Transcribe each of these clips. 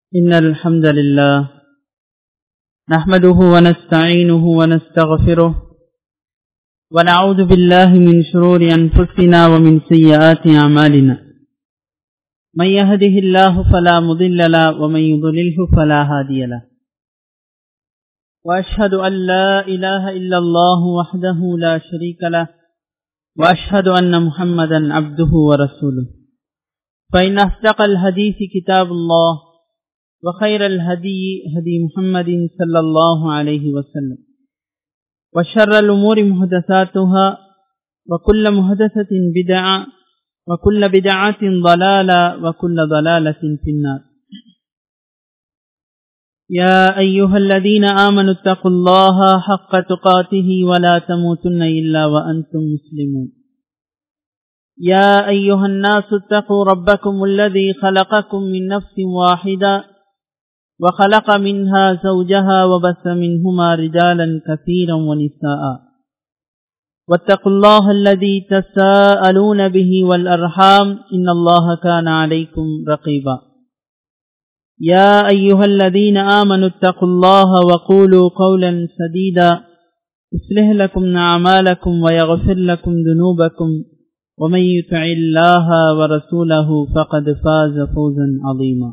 إن الحمد لله نحمده ونستعينه ونستغفره ونعوذ بالله من شرور أنفسنا ومن سيئات أعمالنا من يهده الله فلا مضل له ومن يضلله فلا هادي له وأشهد أن لا إله إلا الله وحده لا شريك له وأشهد أن محمدا عبده ورسوله فإن أصدق الحديث كتاب الله وخير الهدي هدي محمد صلى الله عليه وسلم وشر الأمور محدثاتها وكل محدثة بدعة وكل بدعة ضلالة وكل ضلالة في النار يا أيها الذين آمنوا اتقوا الله حق تقاته ولا تموتن إلا وأنتم مسلمون يا أيها الناس اتقوا ربكم الذي خلقكم من نفس واحدة وخلق منها زوجها وبث منهما رجالا كثيرا ونساء واتقوا الله الذي تساءلون به والأرحام إن الله كان عليكم رقيبا يا أيها الذين آمنوا اتقوا الله وقولوا قولا سديدا يصلح لكم أعمالكم ويغفر لكم ذنوبكم ومن يطع الله ورسوله فقد فاز فوزا عظيما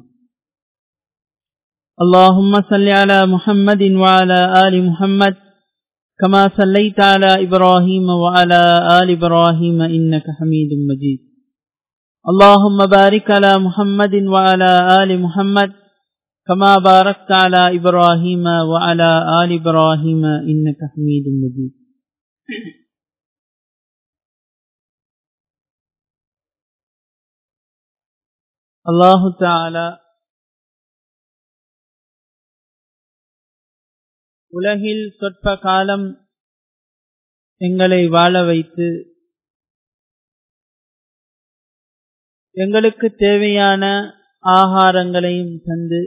اللهم صل على محمد وعلى آل محمد كما صليت على إبراهيم وعلى آل إبراهيم إنك حميد مجيد اللهم بارك على محمد وعلى آل محمد كما باركت على إبراهيم وعلى آل إبراهيم إنك حميد مجيد அல்லாஹு தாலா உலகில் சொற்ப காலம் எங்களை வாழ வைத்து எங்களுக்கு தேவையான ஆகாரங்களையும் தந்து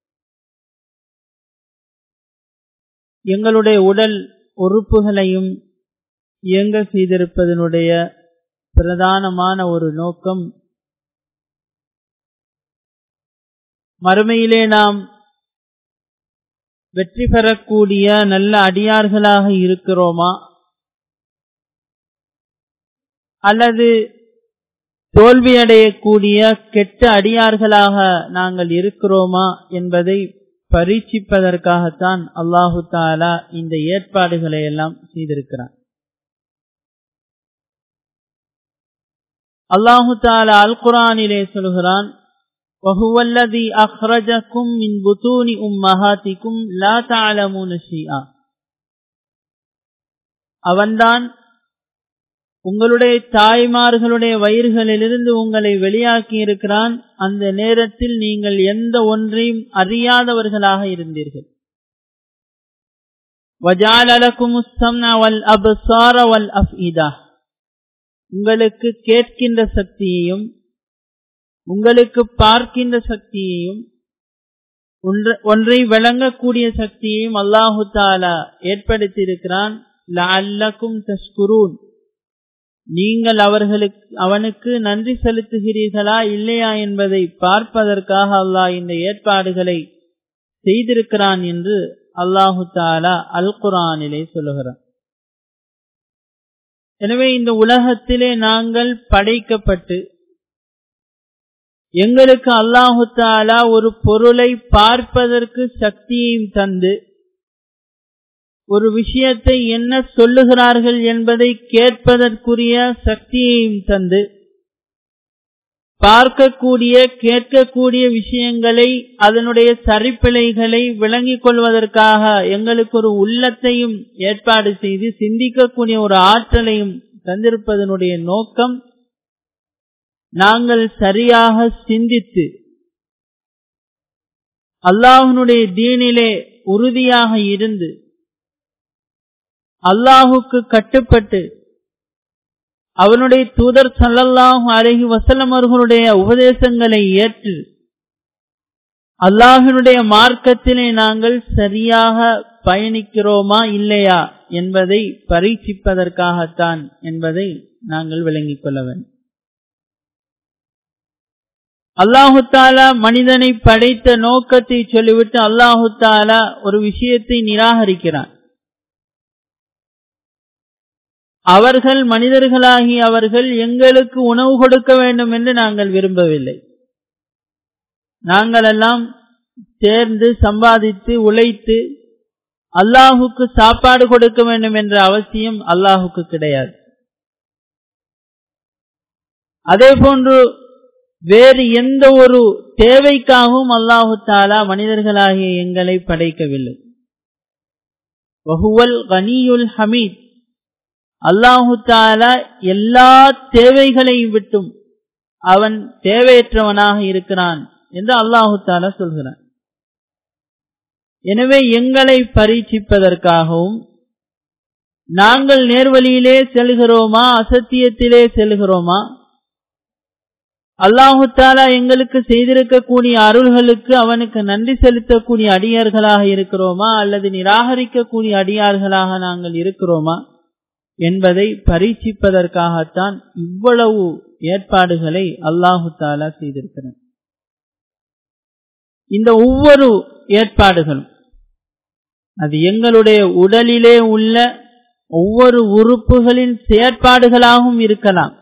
எங்களுடைய உடல் உறுப்புகளையும் இயங்க செய்திருப்பதனுடைய பிரதானமான ஒரு நோக்கம் மறுமையிலே நாம் வெற்றி பெறக்கூடிய நல்ல அடியார்களாக இருக்கிறோமா அல்லது தோல்வியடையக்கூடிய கெட்ட அடியார்களாக நாங்கள் இருக்கிறோமா என்பதை பரீட்சிப்பதற்காகத்தான் அல்லாஹு தாலா இந்த ஏற்பாடுகளை எல்லாம் செய்திருக்கிறான் அல்லாஹு தாலா அல் குரானிலே சொல்கிறான் وهو الذي أخرجكم من بطون أمهاتكم لا تعلمون شيئا அவன்தான் உங்களுடைய தாய்மார்களுடைய வயிறுகளிலிருந்து உங்களை வெளியாக்கி இருக்கிறான் அந்த நேரத்தில் நீங்கள் எந்த ஒன்றையும் அறியாதவர்களாக இருந்தீர்கள் உங்களுக்கு கேட்கின்ற சக்தியையும் உங்களுக்கு பார்க்கின்ற சக்தியையும் ஒன்றை விளங்கக்கூடிய சக்தியையும் அல்லாஹு தாலா ஏற்படுத்தியிருக்கிறான் லஅல்லக்கும் தஷ்குரூன் நீங்கள் அவர்களுக்கு அவனுக்கு நன்றி செலுத்துகிறீர்களா இல்லையா என்பதை பார்ப்பதற்காக அல்லாஹ் இந்த ஏற்பாடுகளை செய்திருக்கிறான் என்று அல்லாஹு தாலா அல் குரானிலே சொல்லுகிறான் எனவே இந்த உலகத்திலே நாங்கள் படைக்கப்பட்டு எங்களுக்கு அல்லாஹு தாலா ஒரு பொருளை பார்ப்பதற்கு சக்தியையும் தந்து ஒரு விஷயத்தை என்ன சொல்லுகிறார்கள் என்பதை கேட்பதற்குரிய சக்தியையும் தந்து பார்க்கக்கூடிய கேட்கக்கூடிய விஷயங்களை அதனுடைய சரிப்பிழைகளை விளங்கிக் கொள்வதற்காக எங்களுக்கு ஒரு உள்ளத்தையும் ஏற்பாடு செய்து சிந்திக்கக்கூடிய ஒரு ஆற்றலையும் தந்திருப்பதனுடைய நோக்கம் நாங்கள் சரியாக சிந்தித்து அல்லாஹனுடைய தீனிலே உறுதியாக இருந்து அல்லாஹுக்கு கட்டுப்பட்டு அவனுடைய தூதர் சல்லல்லாஹு அலஹி வசலம் அவர்களுடைய உபதேசங்களை ஏற்று அல்லாஹினுடைய மார்க்கத்திலே நாங்கள் சரியாக பயணிக்கிறோமா இல்லையா என்பதை பரீட்சிப்பதற்காகத்தான் என்பதை நாங்கள் விளங்கிக் கொள்ள வேண்டும் அல்லாஹு தாலா மனிதனை படைத்த நோக்கத்தை சொல்லிவிட்டு அல்லாஹு தாலா ஒரு விஷயத்தை நிராகரிக்கிறான் அவர்கள் மனிதர்களாகி அவர்கள் எங்களுக்கு உணவு கொடுக்க வேண்டும் என்று நாங்கள் விரும்பவில்லை நாங்கள் எல்லாம் சேர்ந்து சம்பாதித்து உழைத்து அல்லாஹுக்கு சாப்பாடு கொடுக்க வேண்டும் என்ற அவசியம் அல்லாஹுக்கு கிடையாது அதே போன்று வேறு எந்த ஒரு தேவைக்காகவும் அல்லாஹு தாலா மனிதர்களாகிய எங்களை படைக்கவில்லை வஹுவல் கனியுல் ஹமீத் அல்லாஹு தாலா எல்லா தேவைகளையும் விட்டும் அவன் தேவையற்றவனாக இருக்கிறான் என்று அல்லாஹு தாலா சொல்கிறான் எனவே எங்களை பரீட்சிப்பதற்காகவும் நாங்கள் நேர்வழியிலே செல்கிறோமா அசத்தியத்திலே செல்கிறோமா அல்லாஹு தாலா எங்களுக்கு செய்திருக்கக்கூடிய அருள்களுக்கு அவனுக்கு நன்றி செலுத்தக்கூடிய அடியார்களாக இருக்கிறோமா அல்லது நிராகரிக்கக்கூடிய அடியார்களாக நாங்கள் இருக்கிறோமா என்பதை பரீட்சிப்பதற்காகத்தான் இவ்வளவு ஏற்பாடுகளை அல்லாஹு தாலா செய்திருக்கிறார் இந்த ஒவ்வொரு ஏற்பாடுகளும் அது எங்களுடைய உடலிலே உள்ள ஒவ்வொரு உறுப்புகளின் செயற்பாடுகளாகவும் இருக்கலாம்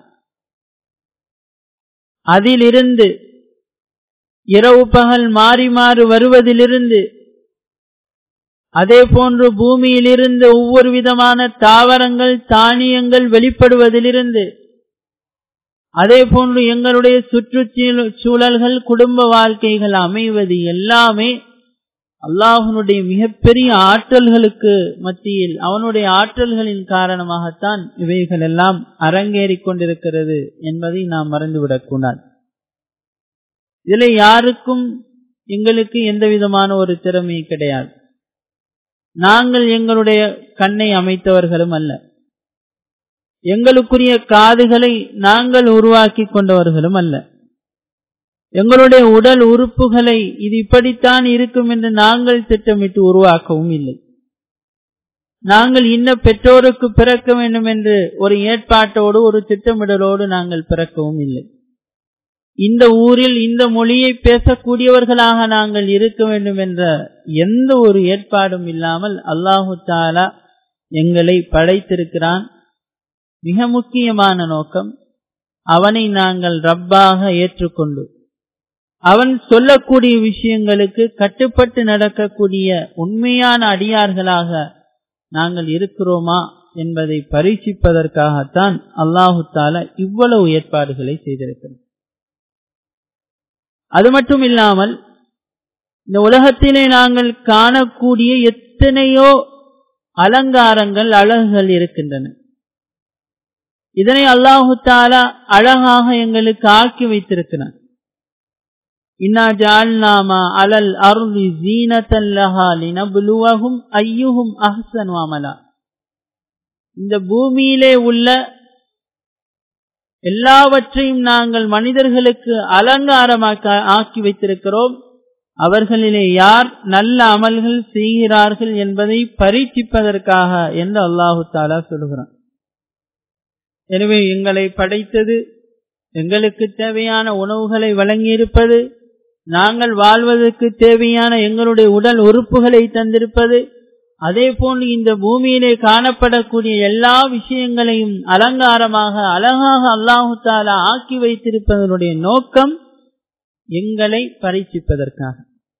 அதிலிருந்து இரவு பகல் மாறி மாறி வருவதிலிருந்து அதே போன்று பூமியிலிருந்து ஒவ்வொரு விதமான தாவரங்கள் தானியங்கள் வெளிப்படுவதிலிருந்து அதே போன்று எங்களுடைய சுற்றுச்சூழல்கள் குடும்ப வாழ்க்கைகள் அமைவது எல்லாமே அல்லாஹனுடைய மிகப்பெரிய ஆற்றல்களுக்கு மத்தியில் அவனுடைய ஆற்றல்களின் காரணமாகத்தான் இவைகள் எல்லாம் அரங்கேறிக் கொண்டிருக்கிறது என்பதை நாம் மறந்துவிடக்கூடாது இதில் யாருக்கும் எங்களுக்கு எந்த விதமான ஒரு திறமை கிடையாது நாங்கள் எங்களுடைய கண்ணை அமைத்தவர்களும் அல்ல எங்களுக்குரிய காதுகளை நாங்கள் உருவாக்கி கொண்டவர்களும் அல்ல எங்களுடைய உடல் உறுப்புகளை இது இப்படித்தான் இருக்கும் என்று நாங்கள் திட்டமிட்டு உருவாக்கவும் இல்லை நாங்கள் இன்ன பெற்றோருக்கு பிறக்க வேண்டும் என்று ஒரு ஏற்பாட்டோடு ஒரு திட்டமிடலோடு நாங்கள் பிறக்கவும் இல்லை இந்த ஊரில் இந்த மொழியை பேசக்கூடியவர்களாக நாங்கள் இருக்க வேண்டும் என்ற எந்த ஒரு ஏற்பாடும் இல்லாமல் அல்லாஹு தாலா எங்களை படைத்திருக்கிறான் மிக முக்கியமான நோக்கம் அவனை நாங்கள் ரப்பாக ஏற்றுக்கொண்டு அவன் சொல்லக்கூடிய விஷயங்களுக்கு கட்டுப்பட்டு நடக்கக்கூடிய உண்மையான அடியார்களாக நாங்கள் இருக்கிறோமா என்பதை பரீட்சிப்பதற்காகத்தான் அல்லாஹு தாலா இவ்வளவு ஏற்பாடுகளை செய்திருக்கிறார் அது மட்டும் இல்லாமல் இந்த உலகத்திலே நாங்கள் காணக்கூடிய எத்தனையோ அலங்காரங்கள் அழகுகள் இருக்கின்றன இதனை அல்லாஹு தாலா அழகாக எங்களுக்கு ஆக்கி வைத்திருக்கிறான் இன்னா ஜால்நாமா அலல் அருளி ஜீனத்தல்லஹா லினபுலுவகும் ஐயுகும் அஹ்சன் வாமலா இந்த பூமியிலே உள்ள எல்லாவற்றையும் நாங்கள் மனிதர்களுக்கு அலங்காரமாக்க ஆக்கி வைத்திருக்கிறோம் அவர்களிலே யார் நல்ல அமல்கள் செய்கிறார்கள் என்பதை பரீட்சிப்பதற்காக என்று அல்லாஹு தாலா சொல்கிறான் எனவே எங்களை படைத்தது எங்களுக்கு தேவையான உணவுகளை வழங்கியிருப்பது நாங்கள் வாழ்வதற்கு தேவையான எங்களுடைய உடல் உறுப்புகளை தந்திருப்பது அதே போன்று இந்த பூமியிலே காணப்படக்கூடிய எல்லா விஷயங்களையும் அலங்காரமாக அழகாக அல்லாஹு தாலா ஆக்கி வைத்திருப்பதனுடைய நோக்கம் எங்களை பரீட்சிப்பதற்காக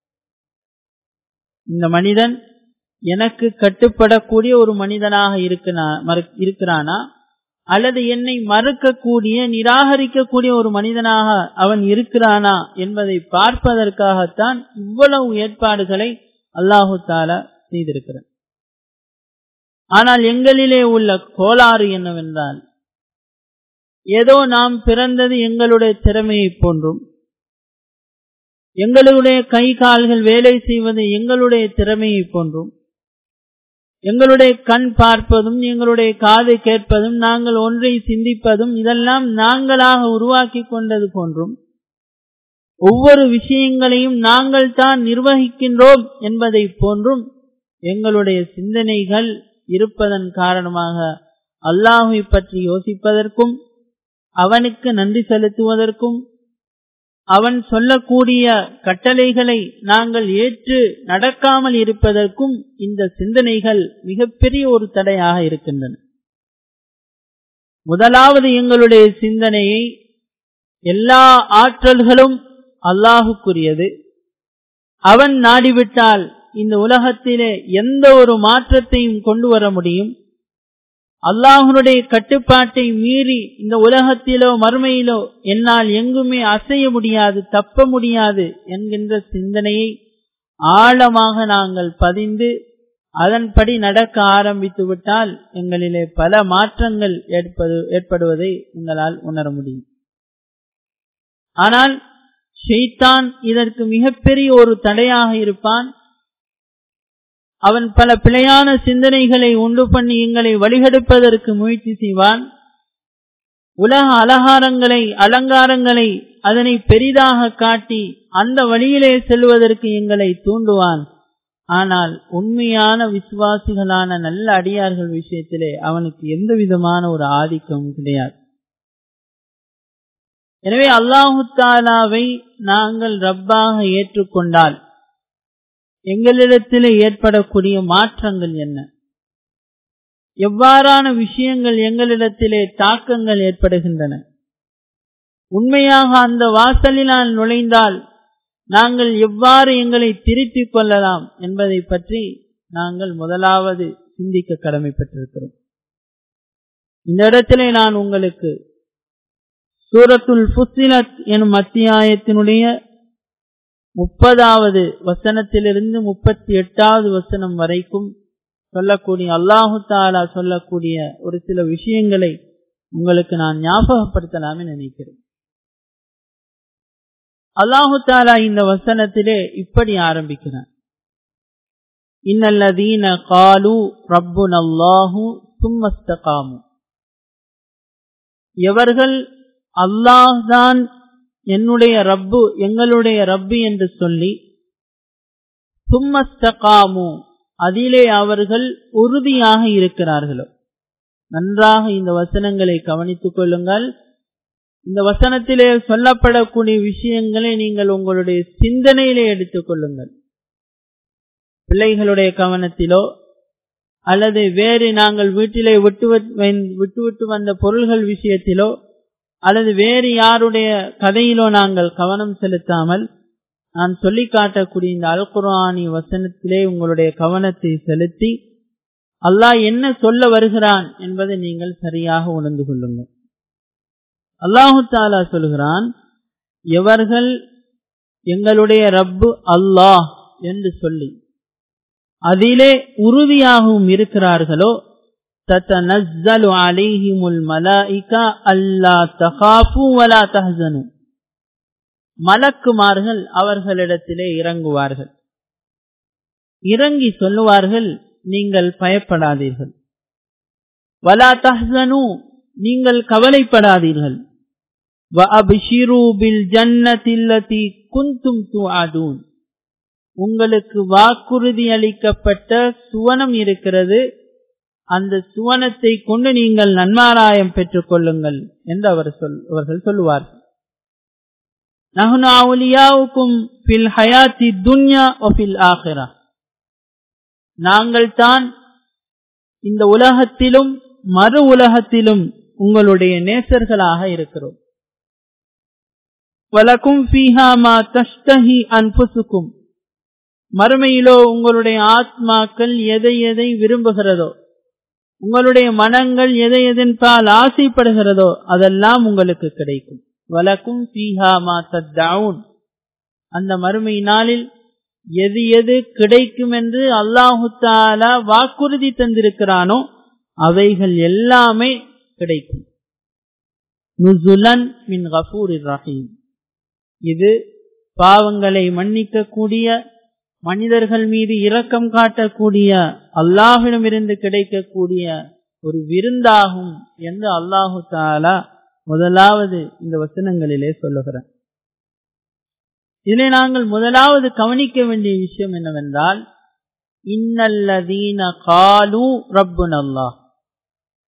இந்த மனிதன் எனக்கு கட்டுப்படக்கூடிய ஒரு மனிதனாக இருக்கிறானா அல்லது என்னை மறுக்கக்கூடிய நிராகரிக்கக்கூடிய ஒரு மனிதனாக அவன் இருக்கிறானா என்பதை பார்ப்பதற்காகத்தான் இவ்வளவு ஏற்பாடுகளை அல்லாஹு தாலா செய்திருக்கிறார் ஆனால் எங்களிலே உள்ள கோளாறு என்னவென்றால் ஏதோ நாம் பிறந்தது எங்களுடைய திறமையை போன்றும் எங்களுடைய கை கால்கள் வேலை செய்வது எங்களுடைய திறமையை போன்றும் எங்களுடைய கண் பார்ப்பதும் எங்களுடைய காது கேட்பதும் நாங்கள் ஒன்றை சிந்திப்பதும் இதெல்லாம் நாங்களாக உருவாக்கி கொண்டது போன்றும் ஒவ்வொரு விஷயங்களையும் நாங்கள் தான் நிர்வகிக்கின்றோம் என்பதை போன்றும் எங்களுடைய சிந்தனைகள் இருப்பதன் காரணமாக அல்லாஹை பற்றி யோசிப்பதற்கும் அவனுக்கு நன்றி செலுத்துவதற்கும் அவன் சொல்லக்கூடிய கட்டளைகளை நாங்கள் ஏற்று நடக்காமல் இருப்பதற்கும் இந்த சிந்தனைகள் மிகப்பெரிய ஒரு தடையாக இருக்கின்றன முதலாவது எங்களுடைய சிந்தனையை எல்லா ஆற்றல்களும் அல்லாஹுக்குரியது அவன் நாடிவிட்டால் இந்த உலகத்திலே எந்த ஒரு மாற்றத்தையும் கொண்டு வர முடியும் அல்லாஹனுடைய கட்டுப்பாட்டை மீறி இந்த உலகத்திலோ மறுமையிலோ என்னால் எங்குமே அசைய முடியாது தப்ப முடியாது என்கின்ற சிந்தனையை ஆழமாக நாங்கள் பதிந்து அதன்படி நடக்க ஆரம்பித்து விட்டால் எங்களிலே பல மாற்றங்கள் ஏற்பது ஏற்படுவதை எங்களால் உணர முடியும் ஆனால் ஷெய்தான் இதற்கு மிகப்பெரிய ஒரு தடையாக இருப்பான் அவன் பல பிழையான சிந்தனைகளை உண்டு பண்ணி எங்களை வழிகெடுப்பதற்கு முயற்சி செய்வான் உலக அலங்காரங்களை அலங்காரங்களை அதனை பெரிதாக காட்டி அந்த வழியிலே செல்வதற்கு எங்களை தூண்டுவான் ஆனால் உண்மையான விசுவாசிகளான நல்ல அடியார்கள் விஷயத்திலே அவனுக்கு எந்த விதமான ஒரு ஆதிக்கமும் கிடையாது எனவே அல்லாஹு தாலாவை நாங்கள் ரப்பாக ஏற்றுக்கொண்டால் எங்களிடத்தில் ஏற்படக்கூடிய மாற்றங்கள் என்ன எவ்வாறான விஷயங்கள் எங்களிடத்திலே தாக்கங்கள் ஏற்படுகின்றன உண்மையாக அந்த வாசலினால் நுழைந்தால் நாங்கள் எவ்வாறு எங்களை திருத்திக் கொள்ளலாம் என்பதை பற்றி நாங்கள் முதலாவது சிந்திக்க கடமைப்பட்டிருக்கிறோம் இந்த இடத்திலே நான் உங்களுக்கு சூரத்துல் புசிலத் எனும் அத்தியாயத்தினுடைய முப்பதாவது வசனத்திலிருந்து முப்பத்தி எட்டாவது வசனம் வரைக்கும் சொல்லக்கூடிய அல்லாஹு தாலா சொல்லக்கூடிய ஒரு சில விஷயங்களை உங்களுக்கு நான் ஞாபகப்படுத்தலாமே நினைக்கிறேன் அல்லாஹு தாலா இந்த வசனத்திலே இப்படி ஆரம்பிக்கிறான் இன்னல்லதீன காலு ரப்புன் அல்லாஹு சும்மஸ்தகாமு எவர்கள் அல்லாஹ்தான் என்னுடைய ரப்பு எங்களுடைய ரப்பு என்று சொல்லி சும்மஸ்தகாமு அதிலே அவர்கள் உறுதியாக இருக்கிறார்களோ நன்றாக இந்த வசனங்களை கவனித்துக் கொள்ளுங்கள் இந்த வசனத்திலே சொல்லப்படக்கூடிய விஷயங்களை நீங்கள் உங்களுடைய சிந்தனையிலே எடுத்துக் கொள்ளுங்கள் பிள்ளைகளுடைய கவனத்திலோ அல்லது வேறு நாங்கள் வீட்டிலே விட்டு விட்டு விட்டு வந்த பொருள்கள் விஷயத்திலோ அல்லது வேறு யாருடைய கதையிலோ நாங்கள் கவனம் செலுத்தாமல் நான் சொல்லி காட்டக்கூடிய இந்த அல்குரானி வசனத்திலே உங்களுடைய கவனத்தை செலுத்தி அல்லாஹ் என்ன சொல்ல வருகிறான் என்பதை நீங்கள் சரியாக உணர்ந்து கொள்ளுங்கள் அல்லாஹு தாலா சொல்கிறான் எவர்கள் எங்களுடைய ரப்பு அல்லாஹ் என்று சொல்லி அதிலே உறுதியாகவும் இருக்கிறார்களோ تتنزل عليهم الملائكة ألا تخافوا ولا تحزنوا மலக்குமார்கள் அவர்களிடத்திலே இறங்குவார்கள் இறங்கி சொல்லுவார்கள் நீங்கள் பயப்படாதீர்கள் வலா தஹ்சனு நீங்கள் கவலைப்படாதீர்கள் உங்களுக்கு வாக்குறுதி அளிக்கப்பட்ட சுவனம் இருக்கிறது அந்த சுவனத்தை கொண்டு நீங்கள் நன்மாராயம் பெற்றுக் கொள்ளுங்கள் என்று அவர் சொல் அவர்கள் சொல்லுவார்கள் நாங்கள் தான் இந்த உலகத்திலும் மறு உலகத்திலும் உங்களுடைய நேசர்களாக இருக்கிறோம் வலக்கும் பீஹாமா தஷ்டஹி அன்புசுக்கும் மறுமையிலோ உங்களுடைய ஆத்மாக்கள் எதை எதை விரும்புகிறதோ உங்களுடைய மனங்கள் எதை எதன்பால் ஆசைப்படுகிறதோ அதெல்லாம் உங்களுக்கு கிடைக்கும் வலக்கும் பீஹாமா தத்தவுன் அந்த மறுமை நாளில் எது எது கிடைக்கும் என்று அல்லாஹு தாலா வாக்குறுதி தந்திருக்கிறானோ அவைகள் எல்லாமே கிடைக்கும் நுசுலன் மின் கபூர் ரஹீம் இது பாவங்களை மன்னிக்கக்கூடிய மனிதர்கள் மீது இரக்கம் காட்டக்கூடிய அல்லாஹிடமிருந்து கிடைக்கக்கூடிய ஒரு விருந்தாகும் என்று அல்லாஹு தாலா முதலாவது இந்த வசனங்களிலே சொல்லுகிறார் இதிலே நாங்கள் முதலாவது கவனிக்க வேண்டிய விஷயம் என்னவென்றால் இன்னல்லதீன காலு ரப்புன் அல்லாஹ்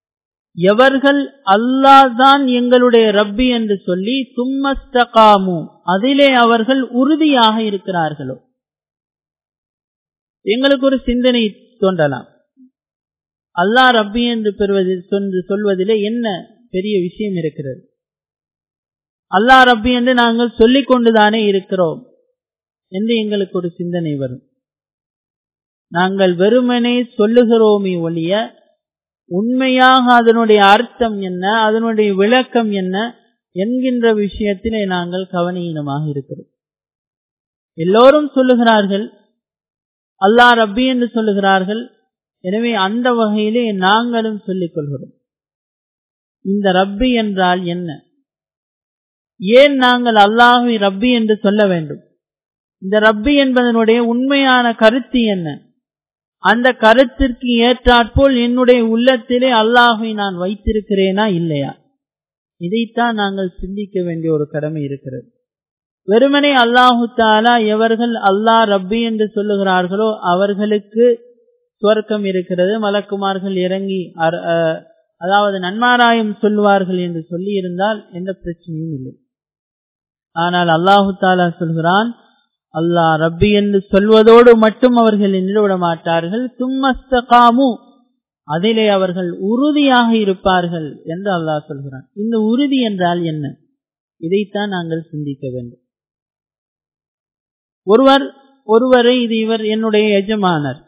எவர்கள் அல்லாஹ் தான் எங்களுடைய ரப்பி என்று சொல்லி தும்மஸ்தகாமு அதிலே அவர்கள் உறுதியாக இருக்கிறார்களோ எங்களுக்கு ஒரு சிந்தனை தோன்றலாம் அல்லாஹ் ரப்பி என்று பெறுவதில் சொல்வதிலே என்ன பெரிய விஷயம் இருக்கிறது அல்லாஹ் ரப்பி என்று நாங்கள் சொல்லிக் கொண்டுதானே இருக்கிறோம் என்று எங்களுக்கு ஒரு சிந்தனை வரும் நாங்கள் வெறுமனே சொல்லுகிறோமே ஒழிய உண்மையாக அதனுடைய அர்த்தம் என்ன அதனுடைய விளக்கம் என்ன என்கின்ற விஷயத்திலே நாங்கள் கவனீனமாக இருக்கிறோம் எல்லோரும் சொல்லுகிறார்கள் அல்லாஹ் ரப்பி என்று சொல்லுகிறார்கள் எனவே அந்த வகையிலே நாங்களும் சொல்லிக் கொள்கிறோம் இந்த ரப்பி என்றால் என்ன ஏன் நாங்கள் அல்லாஹை ரப்பி என்று சொல்ல வேண்டும் இந்த ரப்பி என்பதனுடைய உண்மையான கருத்து என்ன அந்த கருத்திற்கு ஏற்றாற்போல் என்னுடைய உள்ளத்திலே அல்லாஹை நான் வைத்திருக்கிறேனா இல்லையா இதைத்தான் நாங்கள் சிந்திக்க வேண்டிய ஒரு கடமை இருக்கிறது வெறுமனே அல்லாஹு தாலா எவர்கள் அல்லாஹ் ரப்பி என்று சொல்லுகிறார்களோ அவர்களுக்கு சுவர்க்கம் இருக்கிறது மலக்குமார்கள் இறங்கி அதாவது நன்மாராயம் சொல்லுவார்கள் என்று சொல்லி இருந்தால் எந்த பிரச்சனையும் இல்லை ஆனால் அல்லாஹு தாலா சொல்கிறான் அல்லாஹ் ரப்பி என்று சொல்வதோடு மட்டும் அவர்கள் நின்றுவிட மாட்டார்கள் தும்மஸ்தகாமு அதிலே அவர்கள் உறுதியாக இருப்பார்கள் என்று அல்லாஹ் சொல்கிறான் இந்த உறுதி என்றால் என்ன இதைத்தான் நாங்கள் சிந்திக்க வேண்டும் ஒருவர் ஒருவரை இது இவர் என்னுடைய எஜமானர்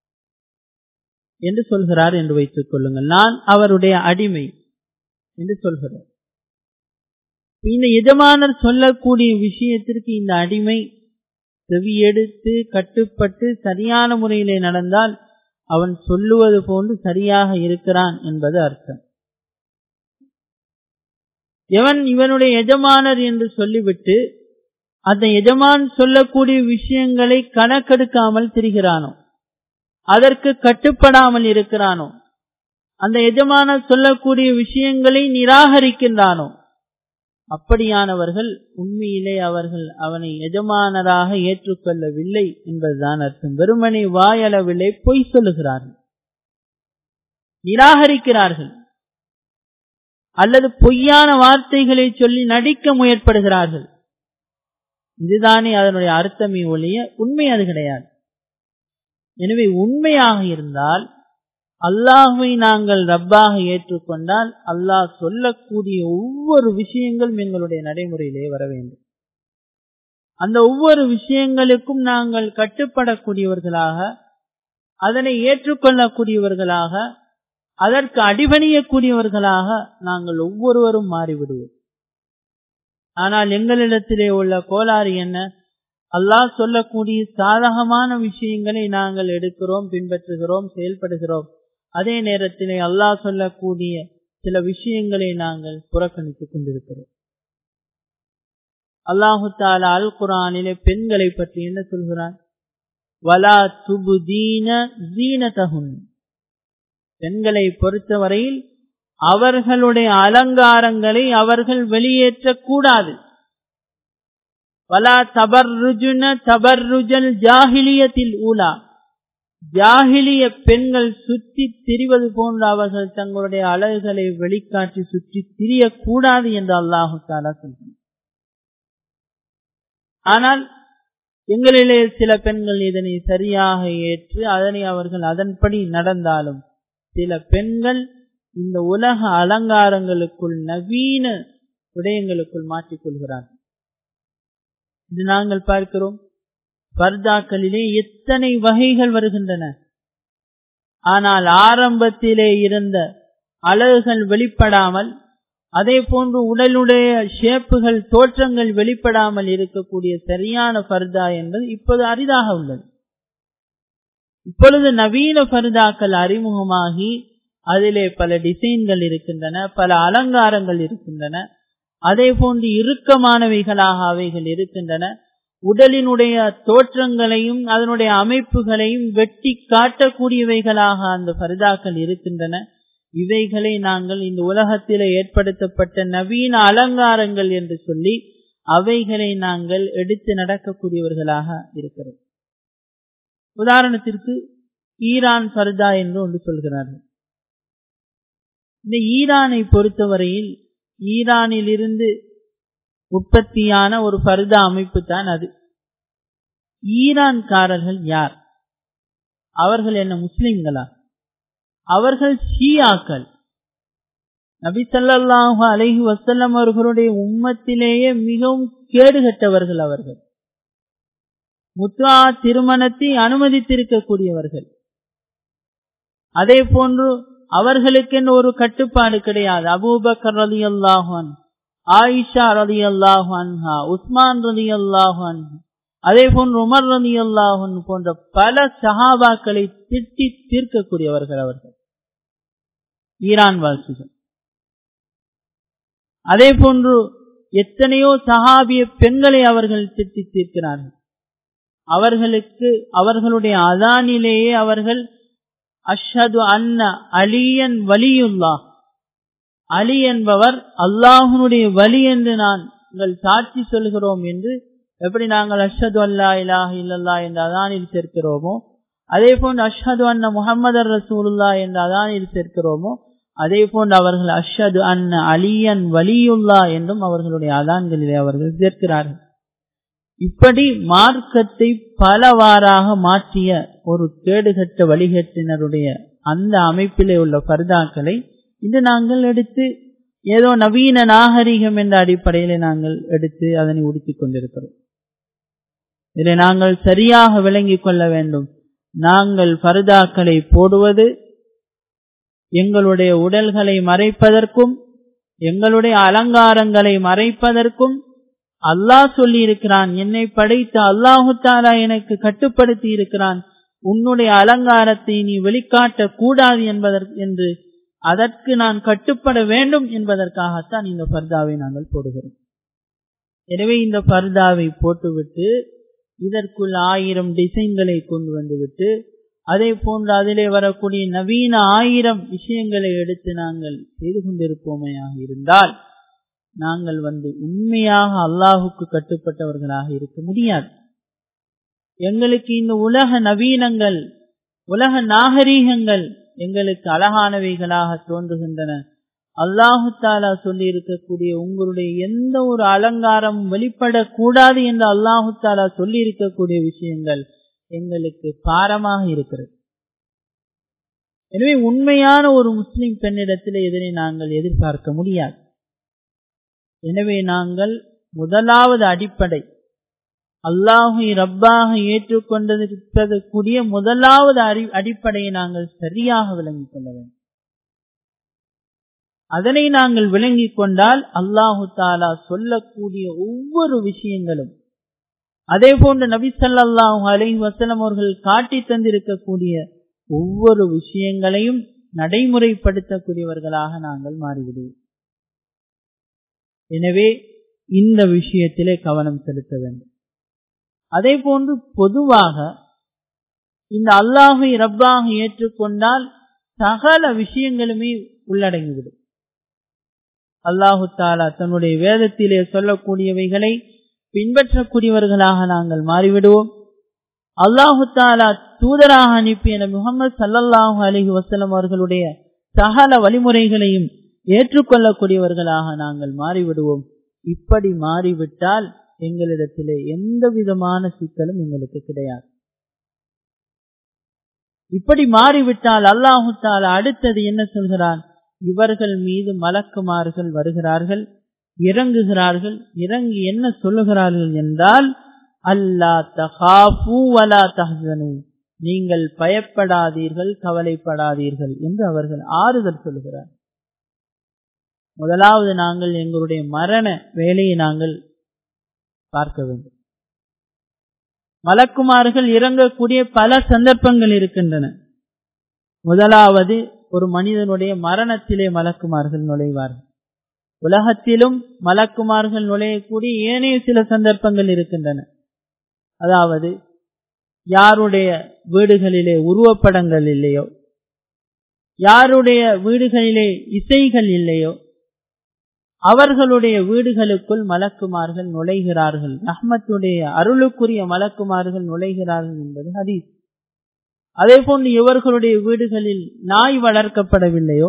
என்று சொல்கிறார் என்று வைத்துக் கொள்ளுங்கள் நான் அவருடைய அடிமை என்று சொல்கிறார் இந்த எஜமானர் சொல்லக்கூடிய விஷயத்திற்கு இந்த அடிமை செவியெடுத்து கட்டுப்பட்டு சரியான முறையிலே நடந்தால் அவன் சொல்லுவது போன்று சரியாக இருக்கிறான் என்பது அர்த்தம் எவன் இவனுடைய எஜமானர் என்று சொல்லிவிட்டு அந்த எஜமான் சொல்லக்கூடிய விஷயங்களை கணக்கெடுக்காமல் திரிகிறானோ அதற்கு கட்டுப்படாமல் இருக்கிறானோ அந்த எஜமானர் சொல்லக்கூடிய விஷயங்களை நிராகரிக்கின்றானோ அப்படியானவர்கள் உண்மையிலே அவர்கள் அவனை எஜமானராக ஏற்றுக்கொள்ளவில்லை என்பதுதான் அர்த்தம் வெறுமனை வாயளவில்லை பொய் சொல்லுகிறார்கள் நிராகரிக்கிறார்கள் அல்லது பொய்யான வார்த்தைகளை சொல்லி நடிக்க முயற்படுகிறார்கள் இதுதானே அதனுடைய அர்த்தமே ஒழிய உண்மை அது கிடையாது எனவே உண்மையாக இருந்தால் அல்லாஹுவை நாங்கள் ரப்பாக ஏற்றுக்கொண்டால் அல்லாஹ் சொல்லக்கூடிய ஒவ்வொரு விஷயங்களும் எங்களுடைய நடைமுறையிலே வர வேண்டும் அந்த ஒவ்வொரு விஷயங்களுக்கும் நாங்கள் கட்டுப்படக்கூடியவர்களாக அதனை ஏற்றுக்கொள்ளக்கூடியவர்களாக அதற்கு அடிபணியக்கூடியவர்களாக நாங்கள் ஒவ்வொருவரும் மாறிவிடுவோம் ஆனால் எங்களிடத்திலே உள்ள கோளாறு என்ன அல்லாஹ் சொல்லக்கூடிய சாதகமான விஷயங்களை நாங்கள் எடுக்கிறோம் பின்பற்றுகிறோம் செயல்படுகிறோம் அதே நேரத்திலே அல்லாஹ் சொல்லக்கூடிய சில விஷயங்களை நாங்கள் புறக்கணித்துக் கொண்டிருக்கிறோம் அல்லாஹு தாலா அல் குரானிலே பெண்களை பற்றி என்ன சொல்கிறான் வலா துபுதீன ஜீனதகுன் பெண்களை பொறுத்தவரையில் அவர்களுடைய அலங்காரங்களை அவர்கள் வெளியேற்றக்கூடாது வலா தபர்ருஜுன தபர்ருஜல் ஜாகிலியத்தில் ஊலா ஜாகிலிய பெண்கள் சுற்றி திரிவது போன்று அவர்கள் தங்களுடைய அழகுகளை வெளிக்காட்டி சுற்றி திரியக்கூடாது என்று அல்லாஹு தாலா சொல்கிறார் ஆனால் எங்களிலே சில பெண்கள் இதனை சரியாக ஏற்று அதனை அவர்கள் அதன்படி நடந்தாலும் சில பெண்கள் இந்த உலக அலங்காரங்களுக்குள் நவீன விடயங்களுக்குள் மாற்றிக்கொள்கிறார்கள் இது நாங்கள் பார்க்கிறோம் பர்தாக்களிலே எத்தனை வகைகள் வருகின்றன ஆனால் ஆரம்பத்திலே இருந்த அழகுகள் வெளிப்படாமல் அதே போன்று உடலுடைய ஷேப்புகள் தோற்றங்கள் வெளிப்படாமல் இருக்கக்கூடிய சரியான பர்தா என்பது இப்போது அரிதாக உள்ளது இப்பொழுது நவீன பர்தாக்கள் அறிமுகமாகி அதிலே பல டிசைன்கள் இருக்கின்றன பல அலங்காரங்கள் இருக்கின்றன அதே போன்று இறுக்கமானவைகளாக அவைகள் இருக்கின்றன உடலினுடைய தோற்றங்களையும் அதனுடைய அமைப்புகளையும் வெட்டி காட்டக்கூடியவைகளாக அந்த பரிதாக்கள் இருக்கின்றன இவைகளை நாங்கள் இந்த உலகத்திலே ஏற்படுத்தப்பட்ட நவீன அலங்காரங்கள் என்று சொல்லி அவைகளை நாங்கள் எடுத்து நடக்கக்கூடியவர்களாக இருக்கிறோம் உதாரணத்திற்கு ஈரான் பர்தா என்று ஒன்று சொல்கிறார்கள் இந்த ஈரானை பொறுத்தவரையில் ஈரானில் இருந்து உற்பத்தியான ஒரு பருதா அமைப்பு தான் அது ஈரான்காரர்கள் யார் அவர்கள் என்ன முஸ்லிம்களா அவர்கள் ஷியாக்கள் நபி சல்லாஹு அலஹி வசல்லம் அவர்களுடைய உம்மத்திலேயே மிகவும் கேடுகட்டவர்கள் அவர்கள் முத்ரா திருமணத்தை அனுமதித்திருக்கக்கூடியவர்கள் அதே போன்று அவர்களுக்கென்று ஒரு கட்டுப்பாடு கிடையாது அபூபக்கர் ரலி அல்லாஹான் ஆயிஷா ரலி அல்லாஹான்ஹா உஸ்மான் ரலி அல்லாஹான் அதே போன்று உமர் ரலி அல்லாஹன் போன்ற பல சஹாபாக்களை திட்டி தீர்க்கக்கூடியவர்கள் அவர்கள் ஈரான் வாசிகள் அதே போன்று எத்தனையோ சஹாபிய பெண்களை அவர்கள் திட்டி தீர்க்கிறார்கள் அவர்களுக்கு அவர்களுடைய அதானிலேயே அவர்கள் அஷது அன்ன அலியன் வலியுல்லா அலி என்பவர் அல்லாஹனுடைய வலி என்று நாங்கள் சாட்சி சொல்கிறோம் என்று எப்படி நாங்கள் அஷது அல்லா இலாஹ் இல்லல்லா என்ற அதானில் சேர்க்கிறோமோ அதே போன்று அஷது அன்ன முகமது ரசூலுல்லா என்ற அதானில் சேர்க்கிறோமோ அதே போன்று அவர்கள் அஷது அன்ன அலியன் வலியுல்லா என்றும் அவர்களுடைய அதான்களிலே அவர்கள் சேர்க்கிறார்கள் இப்படி மார்க்கத்தை பலவாறாக மாற்றிய ஒரு கேடுகட்ட வழிகட்டினருடைய அந்த அமைப்பிலே உள்ள பர்தாக்களை இது நாங்கள் எடுத்து ஏதோ நவீன நாகரிகம் என்ற அடிப்படையிலே நாங்கள் எடுத்து அதனை உடுத்திக் கொண்டிருக்கிறோம் இதை நாங்கள் சரியாக விளங்கிக் கொள்ள வேண்டும் நாங்கள் பருதாக்களை போடுவது எங்களுடைய உடல்களை மறைப்பதற்கும் எங்களுடைய அலங்காரங்களை மறைப்பதற்கும் அல்லாஹ் சொல்லி இருக்கிறான் என்னை படைத்த அல்லாஹு தாலா எனக்கு கட்டுப்படுத்தி இருக்கிறான் உன்னுடைய அலங்காரத்தை நீ வெளிக்காட்ட கூடாது என்பதற்கு என்று அதற்கு நான் கட்டுப்பட வேண்டும் என்பதற்காகத்தான் இந்த பர்தாவை நாங்கள் போடுகிறோம் எனவே இந்த பர்தாவை போட்டுவிட்டு இதற்குள் ஆயிரம் டிசைன்களை கொண்டு வந்துவிட்டு அதே போன்று அதிலே வரக்கூடிய நவீன ஆயிரம் விஷயங்களை எடுத்து நாங்கள் செய்து கொண்டிருப்போமையாக இருந்தால் நாங்கள் வந்து உண்மையாக அல்லாஹுக்கு கட்டுப்பட்டவர்களாக இருக்க முடியாது எங்களுக்கு இந்த உலக நவீனங்கள் உலக நாகரீகங்கள் எங்களுக்கு அழகானவைகளாக தோன்றுகின்றன அல்லாஹு தாலா சொல்லி இருக்கக்கூடிய உங்களுடைய எந்த ஒரு அலங்காரம் வெளிப்படக்கூடாது என்று அல்லாஹு தாலா சொல்லி இருக்கக்கூடிய விஷயங்கள் எங்களுக்கு பாரமாக இருக்கிறது எனவே உண்மையான ஒரு முஸ்லிம் பெண்ணிடத்தில் இதனை நாங்கள் எதிர்பார்க்க முடியாது எனவே நாங்கள் முதலாவது அடிப்படை அல்லாஹை ரப்பாக ஏற்றுக்கொண்டதற்கு கூடிய முதலாவது அடிப்படையை நாங்கள் சரியாக விளங்கிக் கொள்ள வேண்டும் அதனை நாங்கள் விளங்கிக் கொண்டால் அல்லாஹு தாலா சொல்லக்கூடிய ஒவ்வொரு விஷயங்களும் அதே போன்று நபி சல்லாஹூ அலை வசலம் அவர்கள் காட்டி தந்திருக்கக்கூடிய ஒவ்வொரு விஷயங்களையும் நடைமுறைப்படுத்தக்கூடியவர்களாக நாங்கள் மாறிவிடுவோம் எனவே இந்த விஷயத்திலே கவனம் செலுத்த வேண்டும் அதே போன்று பொதுவாக இந்த அல்லாஹை ரப்பாக ஏற்றுக்கொண்டால் சகல விஷயங்களுமே உள்ளடங்கிவிடும் அல்லாஹு தாலா தன்னுடைய வேதத்திலே சொல்லக்கூடியவைகளை பின்பற்றக்கூடியவர்களாக நாங்கள் மாறிவிடுவோம் அல்லாஹு தாலா தூதராக அனுப்பிய முகமது சல்லல்லாஹு அலஹி வசலம் அவர்களுடைய சகல வழிமுறைகளையும் ஏற்றுக்கொள்ளக்கூடியவர்களாக நாங்கள் மாறிவிடுவோம் இப்படி மாறிவிட்டால் எங்களிடத்திலே எந்த விதமான சிக்கலும் எங்களுக்கு கிடையாது இப்படி மாறிவிட்டால் அல்லாஹு தாலா அடுத்தது என்ன சொல்கிறான் இவர்கள் மீது மலக்குமார்கள் வருகிறார்கள் இறங்குகிறார்கள் இறங்கி என்ன சொல்லுகிறார்கள் என்றால் அல்லா தகாஃபு வலா தஹனு நீங்கள் பயப்படாதீர்கள் கவலைப்படாதீர்கள் என்று அவர்கள் ஆறுதல் சொல்கிறார் முதலாவது நாங்கள் எங்களுடைய மரண வேலையை நாங்கள் பார்க்க வேண்டும் மலக்குமார்கள் இறங்கக்கூடிய பல சந்தர்ப்பங்கள் இருக்கின்றன முதலாவது ஒரு மனிதனுடைய மரணத்திலே மலக்குமார்கள் நுழைவார்கள் உலகத்திலும் மலக்குமார்கள் நுழையக்கூடிய ஏனைய சில சந்தர்ப்பங்கள் இருக்கின்றன அதாவது யாருடைய வீடுகளிலே உருவப்படங்கள் இல்லையோ யாருடைய வீடுகளிலே இசைகள் இல்லையோ அவர்களுடைய வீடுகளுக்குள் மலக்குமார்கள் நுழைகிறார்கள் ரஹ்மத்துடைய அருளுக்குரிய மலக்குமார்கள் நுழைகிறார்கள் என்பது ஹதீஸ் அதே போன்று இவர்களுடைய வீடுகளில் நாய் வளர்க்கப்படவில்லையோ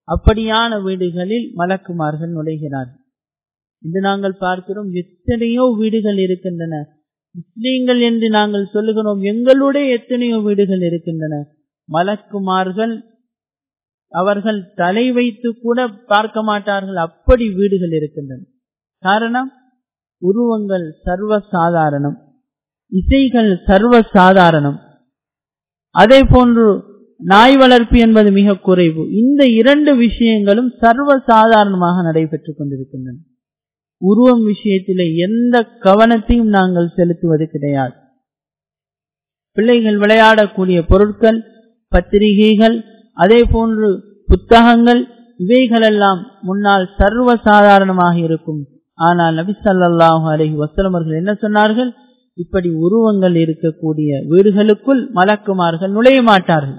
அப்படியான வீடுகளில் மலக்குமார்கள் நுழைகிறார்கள் இன்று நாங்கள் பார்க்கிறோம் எத்தனையோ வீடுகள் இருக்கின்றன முஸ்லீம்கள் என்று நாங்கள் சொல்லுகிறோம் எங்களுடைய எத்தனையோ வீடுகள் இருக்கின்றன மலக்குமார்கள் அவர்கள் தலை வைத்து கூட பார்க்க மாட்டார்கள் அப்படி வீடுகள் இருக்கின்றன காரணம் உருவங்கள் சர்வ சாதாரணம் இசைகள் சர்வ சாதாரணம் அதே போன்று நாய் வளர்ப்பு என்பது மிக குறைவு இந்த இரண்டு விஷயங்களும் சர்வ சாதாரணமாக நடைபெற்றுக் கொண்டிருக்கின்றன உருவம் விஷயத்திலே எந்த கவனத்தையும் நாங்கள் செலுத்துவது கிடையாது பிள்ளைகள் விளையாடக்கூடிய பொருட்கள் பத்திரிகைகள் அதே போன்று புத்தகங்கள் இவைகளெல்லாம் முன்னால் சர்வ சாதாரணமாக இருக்கும் ஆனால் நபி சல்லாஹூ அலஹி வசலமர்கள் என்ன சொன்னார்கள் இப்படி உருவங்கள் இருக்கக்கூடிய வீடுகளுக்குள் மலக்குமார்கள் நுழைய மாட்டார்கள்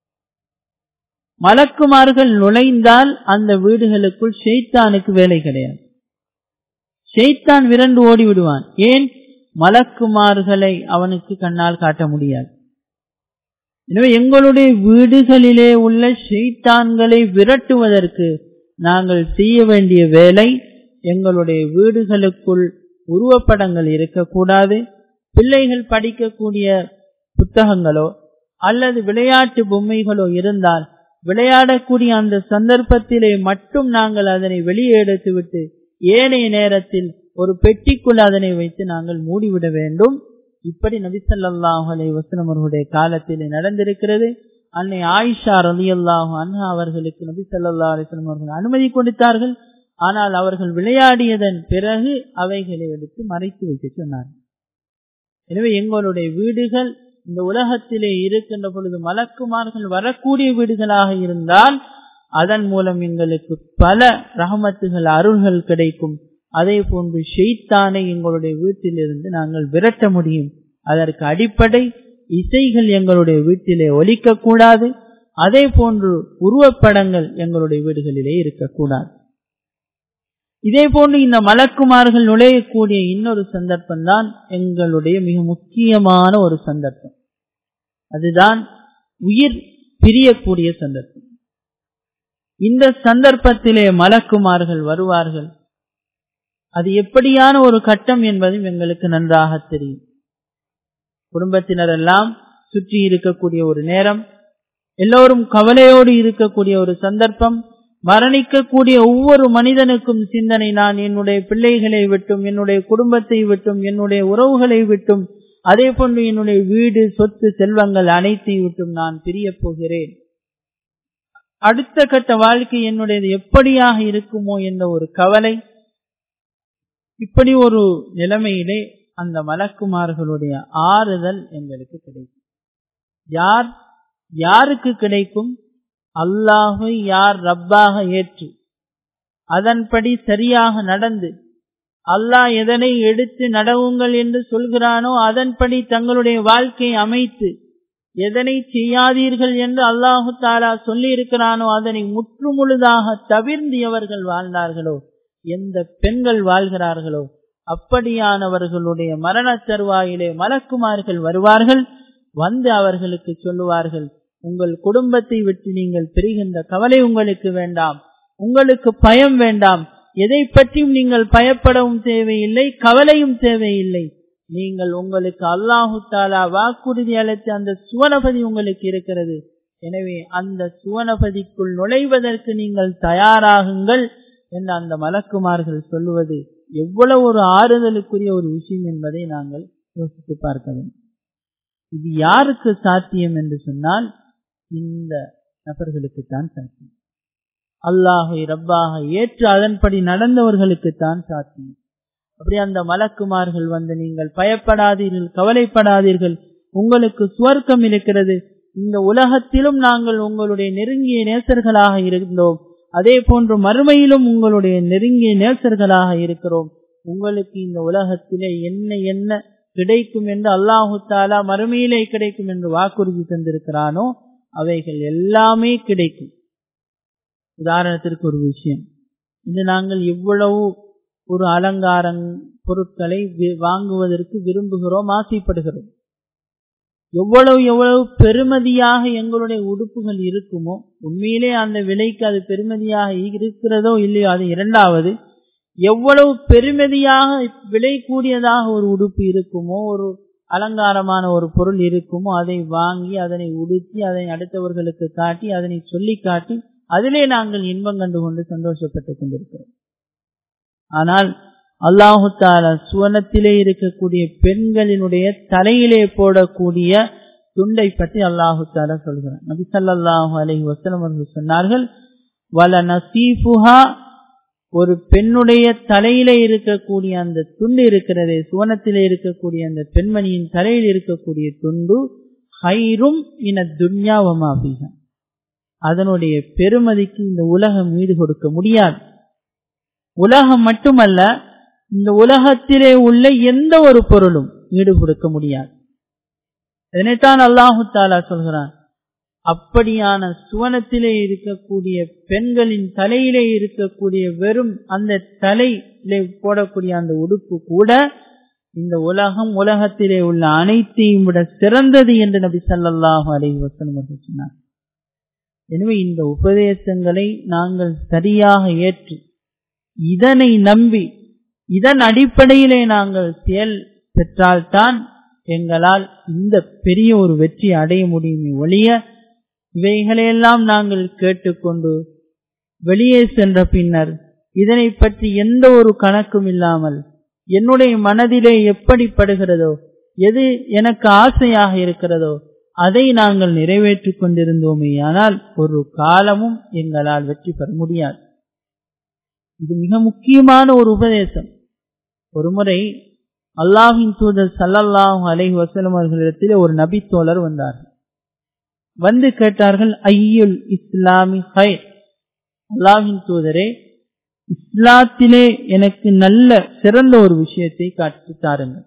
மலக்குமார்கள் நுழைந்தால் அந்த வீடுகளுக்குள் ஷெய்தானுக்கு வேலை கிடையாது ஷெய்தான் விரண்டு ஓடி விடுவான் ஏன் மலக்குமார்களை அவனுக்கு கண்ணால் காட்ட முடியாது எனவே எங்களுடைய வீடுகளிலே உள்ள ஷெய்தான்களை விரட்டுவதற்கு நாங்கள் செய்ய வேண்டிய வேலை எங்களுடைய வீடுகளுக்குள் உருவப்படங்கள் இருக்கக்கூடாது பிள்ளைகள் படிக்கக்கூடிய புத்தகங்களோ அல்லது விளையாட்டு பொம்மைகளோ இருந்தால் விளையாடக்கூடிய அந்த சந்தர்ப்பத்திலே மட்டும் நாங்கள் அதனை வெளியே எடுத்துவிட்டு ஏனைய நேரத்தில் ஒரு பெட்டிக்குள் அதனை வைத்து நாங்கள் மூடிவிட வேண்டும் இப்படி நபிசல்லாஹு அலை வசனம் அவர்களுடைய காலத்தில் நடந்திருக்கிறது அன்னை ஆயிஷா ரலி அல்லாஹு அன்ஹா அவர்களுக்கு நபி சல்லா அலிஸ்லாம் அவர்கள் அனுமதி கொடுத்தார்கள் ஆனால் அவர்கள் விளையாடியதன் பிறகு அவைகளை எடுத்து மறைத்து வைக்க சொன்னார்கள் எனவே எங்களுடைய வீடுகள் இந்த உலகத்திலே இருக்கின்ற பொழுது மலக்குமார்கள் வரக்கூடிய வீடுகளாக இருந்தால் அதன் மூலம் எங்களுக்கு பல ரகமத்துகள் அருள்கள் கிடைக்கும் அதே போன்று ஷெய்தானை எங்களுடைய வீட்டிலிருந்து நாங்கள் விரட்ட முடியும் அதற்கு அடிப்படை இசைகள் எங்களுடைய வீட்டிலே ஒலிக்கக்கூடாது அதே போன்று உருவப்படங்கள் எங்களுடைய வீடுகளிலே இருக்கக்கூடாது இதே போன்று இந்த மலக்குமார்கள் நுழையக்கூடிய இன்னொரு சந்தர்ப்பம் தான் எங்களுடைய மிக முக்கியமான ஒரு சந்தர்ப்பம் அதுதான் உயிர் பிரியக்கூடிய சந்தர்ப்பம் இந்த சந்தர்ப்பத்திலே மலக்குமார்கள் வருவார்கள் அது எப்படியான ஒரு கட்டம் என்பதும் எங்களுக்கு நன்றாக தெரியும் குடும்பத்தினர் எல்லாம் சுற்றி இருக்கக்கூடிய ஒரு நேரம் எல்லோரும் கவலையோடு இருக்கக்கூடிய ஒரு சந்தர்ப்பம் மரணிக்கக்கூடிய ஒவ்வொரு மனிதனுக்கும் சிந்தனை நான் என்னுடைய பிள்ளைகளை விட்டும் என்னுடைய குடும்பத்தை விட்டும் என்னுடைய உறவுகளை விட்டும் அதே போன்று என்னுடைய வீடு சொத்து செல்வங்கள் அனைத்தை விட்டும் நான் பிரிய போகிறேன் அடுத்த கட்ட வாழ்க்கை என்னுடையது எப்படியாக இருக்குமோ என்ற ஒரு கவலை இப்படி ஒரு நிலைமையிலே அந்த மலக்குமார்களுடைய ஆறுதல் எங்களுக்கு கிடைக்கும் யார் யாருக்கு கிடைக்கும் அல்லாஹை யார் ரப்பாக ஏற்று அதன்படி சரியாக நடந்து அல்லாஹ் எதனை எடுத்து நடவுங்கள் என்று சொல்கிறானோ அதன்படி தங்களுடைய வாழ்க்கையை அமைத்து எதனை செய்யாதீர்கள் என்று அல்லாஹு தாலா சொல்லி இருக்கிறானோ அதனை முற்றுமுழுதாக தவிர்ந்து எவர்கள் வாழ்ந்தார்களோ எந்த பெண்கள் வாழ்கிறார்களோ அப்படியானவர்களுடைய மரண தருவாயிலே மலக்குமார்கள் வருவார்கள் வந்து அவர்களுக்கு சொல்லுவார்கள் உங்கள் குடும்பத்தை விட்டு நீங்கள் பெறுகின்ற கவலை உங்களுக்கு வேண்டாம் உங்களுக்கு பயம் வேண்டாம் எதை பற்றியும் நீங்கள் பயப்படவும் தேவையில்லை கவலையும் தேவையில்லை நீங்கள் உங்களுக்கு அல்லாஹு தாலா வாக்குறுதி அளித்த அந்த சுவனபதி உங்களுக்கு இருக்கிறது எனவே அந்த சுவனபதிக்குள் நுழைவதற்கு நீங்கள் தயாராகுங்கள் என்று அந்த மலக்குமார்கள் சொல்லுவது எவ்வளவு ஒரு ஆறுதலுக்குரிய ஒரு விஷயம் என்பதை நாங்கள் யோசித்து பார்க்க வேண்டும் இது யாருக்கு சாத்தியம் என்று சொன்னால் இந்த நபர்களுக்குத்தான் சாத்தியம் அல்லாஹை ரப்பாக ஏற்று அதன்படி நடந்தவர்களுக்குத்தான் சாத்தியம் அப்படி அந்த மலக்குமார்கள் வந்து நீங்கள் பயப்படாதீர்கள் கவலைப்படாதீர்கள் உங்களுக்கு சுவர்க்கம் இருக்கிறது இந்த உலகத்திலும் நாங்கள் உங்களுடைய நெருங்கிய நேசர்களாக இருந்தோம் அதே போன்று மறுமையிலும் உங்களுடைய நெருங்கிய நேசர்களாக இருக்கிறோம் உங்களுக்கு இந்த உலகத்திலே என்ன என்ன கிடைக்கும் என்று அல்லாஹு தாலா மறுமையிலே கிடைக்கும் என்று வாக்குறுதி தந்திருக்கிறானோ அவைகள் எல்லாமே கிடைக்கும் உதாரணத்திற்கு ஒரு விஷயம் இது நாங்கள் எவ்வளவு ஒரு அலங்கார பொருட்களை வாங்குவதற்கு விரும்புகிறோம் ஆசைப்படுகிறோம் எவ்வளவு எவ்வளவு பெருமதியாக எங்களுடைய உடுப்புகள் இருக்குமோ உண்மையிலே அந்த விலைக்கு அது பெருமதியாக இருக்கிறதோ இல்லையோ அது இரண்டாவது எவ்வளவு பெருமதியாக விலை கூடியதாக ஒரு உடுப்பு இருக்குமோ ஒரு அலங்காரமான ஒரு பொருள் இருக்குமோ அதை வாங்கி அதனை உடுத்தி அதனை அடுத்தவர்களுக்கு காட்டி அதனை சொல்லி காட்டி அதிலே நாங்கள் இன்பம் கண்டு கொண்டு சந்தோஷப்பட்டுக் கொண்டிருக்கிறோம் ஆனால் அல்லாஹு தாலா சுவனத்திலே இருக்கக்கூடிய பெண்களினுடைய தலையிலே போடக்கூடிய துண்டை பற்றி அல்லாஹு தாலா சொல்கிறார் நபி சல்லாஹு அலஹி வசலம் அவர்கள் சொன்னார்கள் வல நசீஃபுஹா ஒரு பெண்ணுடைய தலையில இருக்கக்கூடிய அந்த துண்டு இருக்கிறதே சுவனத்திலே இருக்கக்கூடிய அந்த பெண்மணியின் தலையில் இருக்கக்கூடிய துண்டு ஹைரும் இன துன்யாவமாபிக அதனுடைய பெருமதிக்கு இந்த உலகம் ஈடு கொடுக்க முடியாது உலகம் மட்டுமல்ல இந்த உலகத்திலே உள்ள எந்த ஒரு பொருளும் ஈடு கொடுக்க முடியாது இதனைத்தான் அல்லாஹு தாலா சொல்கிறான் அப்படியான சுவனத்திலே இருக்கக்கூடிய பெண்களின் தலையிலே இருக்கக்கூடிய வெறும் அந்த தலையிலே போடக்கூடிய அந்த உடுப்பு கூட இந்த உலகம் உலகத்திலே உள்ள அனைத்தையும் விட சிறந்தது என்று நபி சல்லாஹூ அலி வசனம் சொன்னார் எனவே இந்த உபதேசங்களை நாங்கள் சரியாக ஏற்று இதனை நம்பி இதன் அடிப்படையிலே நாங்கள் செயல் பெற்றால்தான் எங்களால் இந்த பெரிய ஒரு வெற்றி அடைய முடியுமே ஒழிய இவைகளையெல்லாம் நாங்கள் கேட்டுக்கொண்டு வெளியே சென்ற பின்னர் இதனை பற்றி எந்த ஒரு கணக்கும் இல்லாமல் என்னுடைய மனதிலே எப்படி படுகிறதோ எது எனக்கு ஆசையாக இருக்கிறதோ அதை நாங்கள் நிறைவேற்றிக் கொண்டிருந்தோமே ஆனால் ஒரு காலமும் எங்களால் வெற்றி பெற முடியாது இது மிக முக்கியமான ஒரு உபதேசம் ஒருமுறை அல்லாஹின் தூதர் சல்லல்லாஹு அலைஹி வசலம் அவர்களிடத்தில் ஒரு நபி தோழர் வந்தார்கள் வந்து கேட்டார்கள் ஐயுல் இஸ்லாமி ஹைர் அல்லாஹின் தூதரே இஸ்லாத்திலே எனக்கு நல்ல சிறந்த ஒரு விஷயத்தை காட்டி தாருங்கள்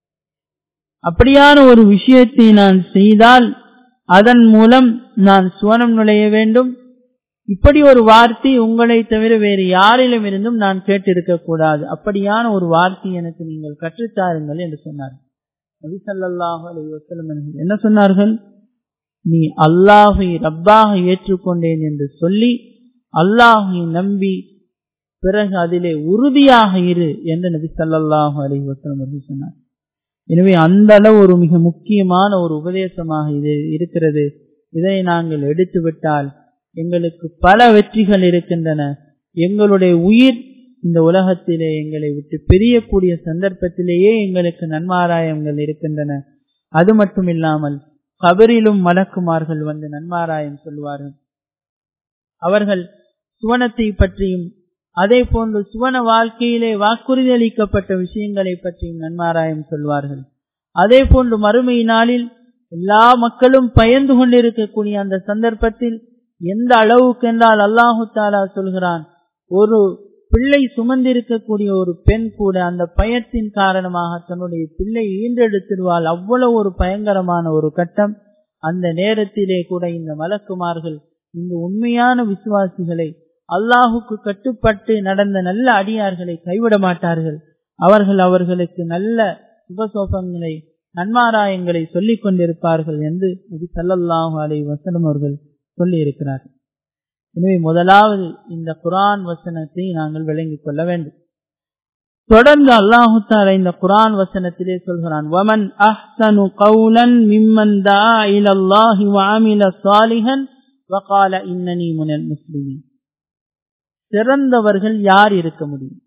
அப்படியான ஒரு விஷயத்தை நான் செய்தால் அதன் மூலம் நான் சுவனம் நுழைய வேண்டும் இப்படி ஒரு வார்த்தை உங்களை தவிர வேறு யாரிலும் இருந்தும் நான் கேட்டிருக்க கூடாது அப்படியான ஒரு வார்த்தை எனக்கு நீங்கள் கற்றுத்தாருங்கள் என்று சொன்னார்கள் நபி சல்லாஹு அலி வசலம் என்ன சொன்னார்கள் நீ அல்லாஹை ரப்பாக ஏற்றுக்கொண்டேன் என்று சொல்லி அல்லாஹை நம்பி பிறகு அதிலே உறுதியாக இரு என்று நபி சல்லாஹு அலி வசலம் அவர்கள் சொன்னார் எனவே அந்த அளவு ஒரு மிக முக்கியமான ஒரு உபதேசமாக இது இருக்கிறது இதனை நாங்கள் எடுத்து விட்டால் எங்களுக்கு பல வெற்றிகள் இருக்கின்றன எங்களுடைய உயிர் இந்த உலகத்திலே எங்களை விட்டு பிரியக்கூடிய சந்தர்ப்பத்திலேயே எங்களுக்கு நன்மாராயங்கள் இருக்கின்றன அது மட்டும் இல்லாமல் கபரிலும் மலக்குமார்கள் வந்து நன்மாராயம் சொல்வார்கள் அவர்கள் சுவனத்தை பற்றியும் அதே போன்று சுவன வாழ்க்கையிலே வாக்குறுதி அளிக்கப்பட்ட விஷயங்களை பற்றியும் நன்மாராயம் சொல்வார்கள் அதே போன்று மறுமை நாளில் எல்லா மக்களும் பயந்து கொண்டிருக்கக்கூடிய அந்த சந்தர்ப்பத்தில் எந்த அளவுக்கு என்றால் அல்லாஹு தாலா சொல்கிறான் ஒரு பிள்ளை சுமந்திருக்கக்கூடிய ஒரு பெண் கூட அந்த பயத்தின் காரணமாக தன்னுடைய பிள்ளை ஈன்றெடுத்திருவாள் அவ்வளவு ஒரு பயங்கரமான ஒரு கட்டம் அந்த நேரத்திலே கூட இந்த மலக்குமார்கள் இந்த உண்மையான விசுவாசிகளை அல்லாஹுக்கு கட்டுப்பட்டு நடந்த நல்ல அடியார்களை கைவிட மாட்டார்கள் அவர்கள் அவர்களுக்கு நல்ல சுபசோபங்களை நன்மாராயங்களை சொல்லிக் கொண்டிருப்பார்கள் என்று நபி சல்லல்லாஹு அலை வசனம் அவர்கள் சொல்லி இருக்கிறார்கள் எனவே முதலாவது இந்த குரான் வசனத்தை நாங்கள் விளங்கிக் கொள்ள வேண்டும் தொடர்ந்து அல்லாஹு தாலா இந்த குரான் வசனத்திலே சொல்கிறான் வமன் அஹ்சனு கவுலன் மிம்மன் தா இலல்லாஹி வஅமில சாலிஹன் வகால இன்னனி முனல் முஸ்லிமின் சிறந்தவர்கள் யார் இருக்க முடியும்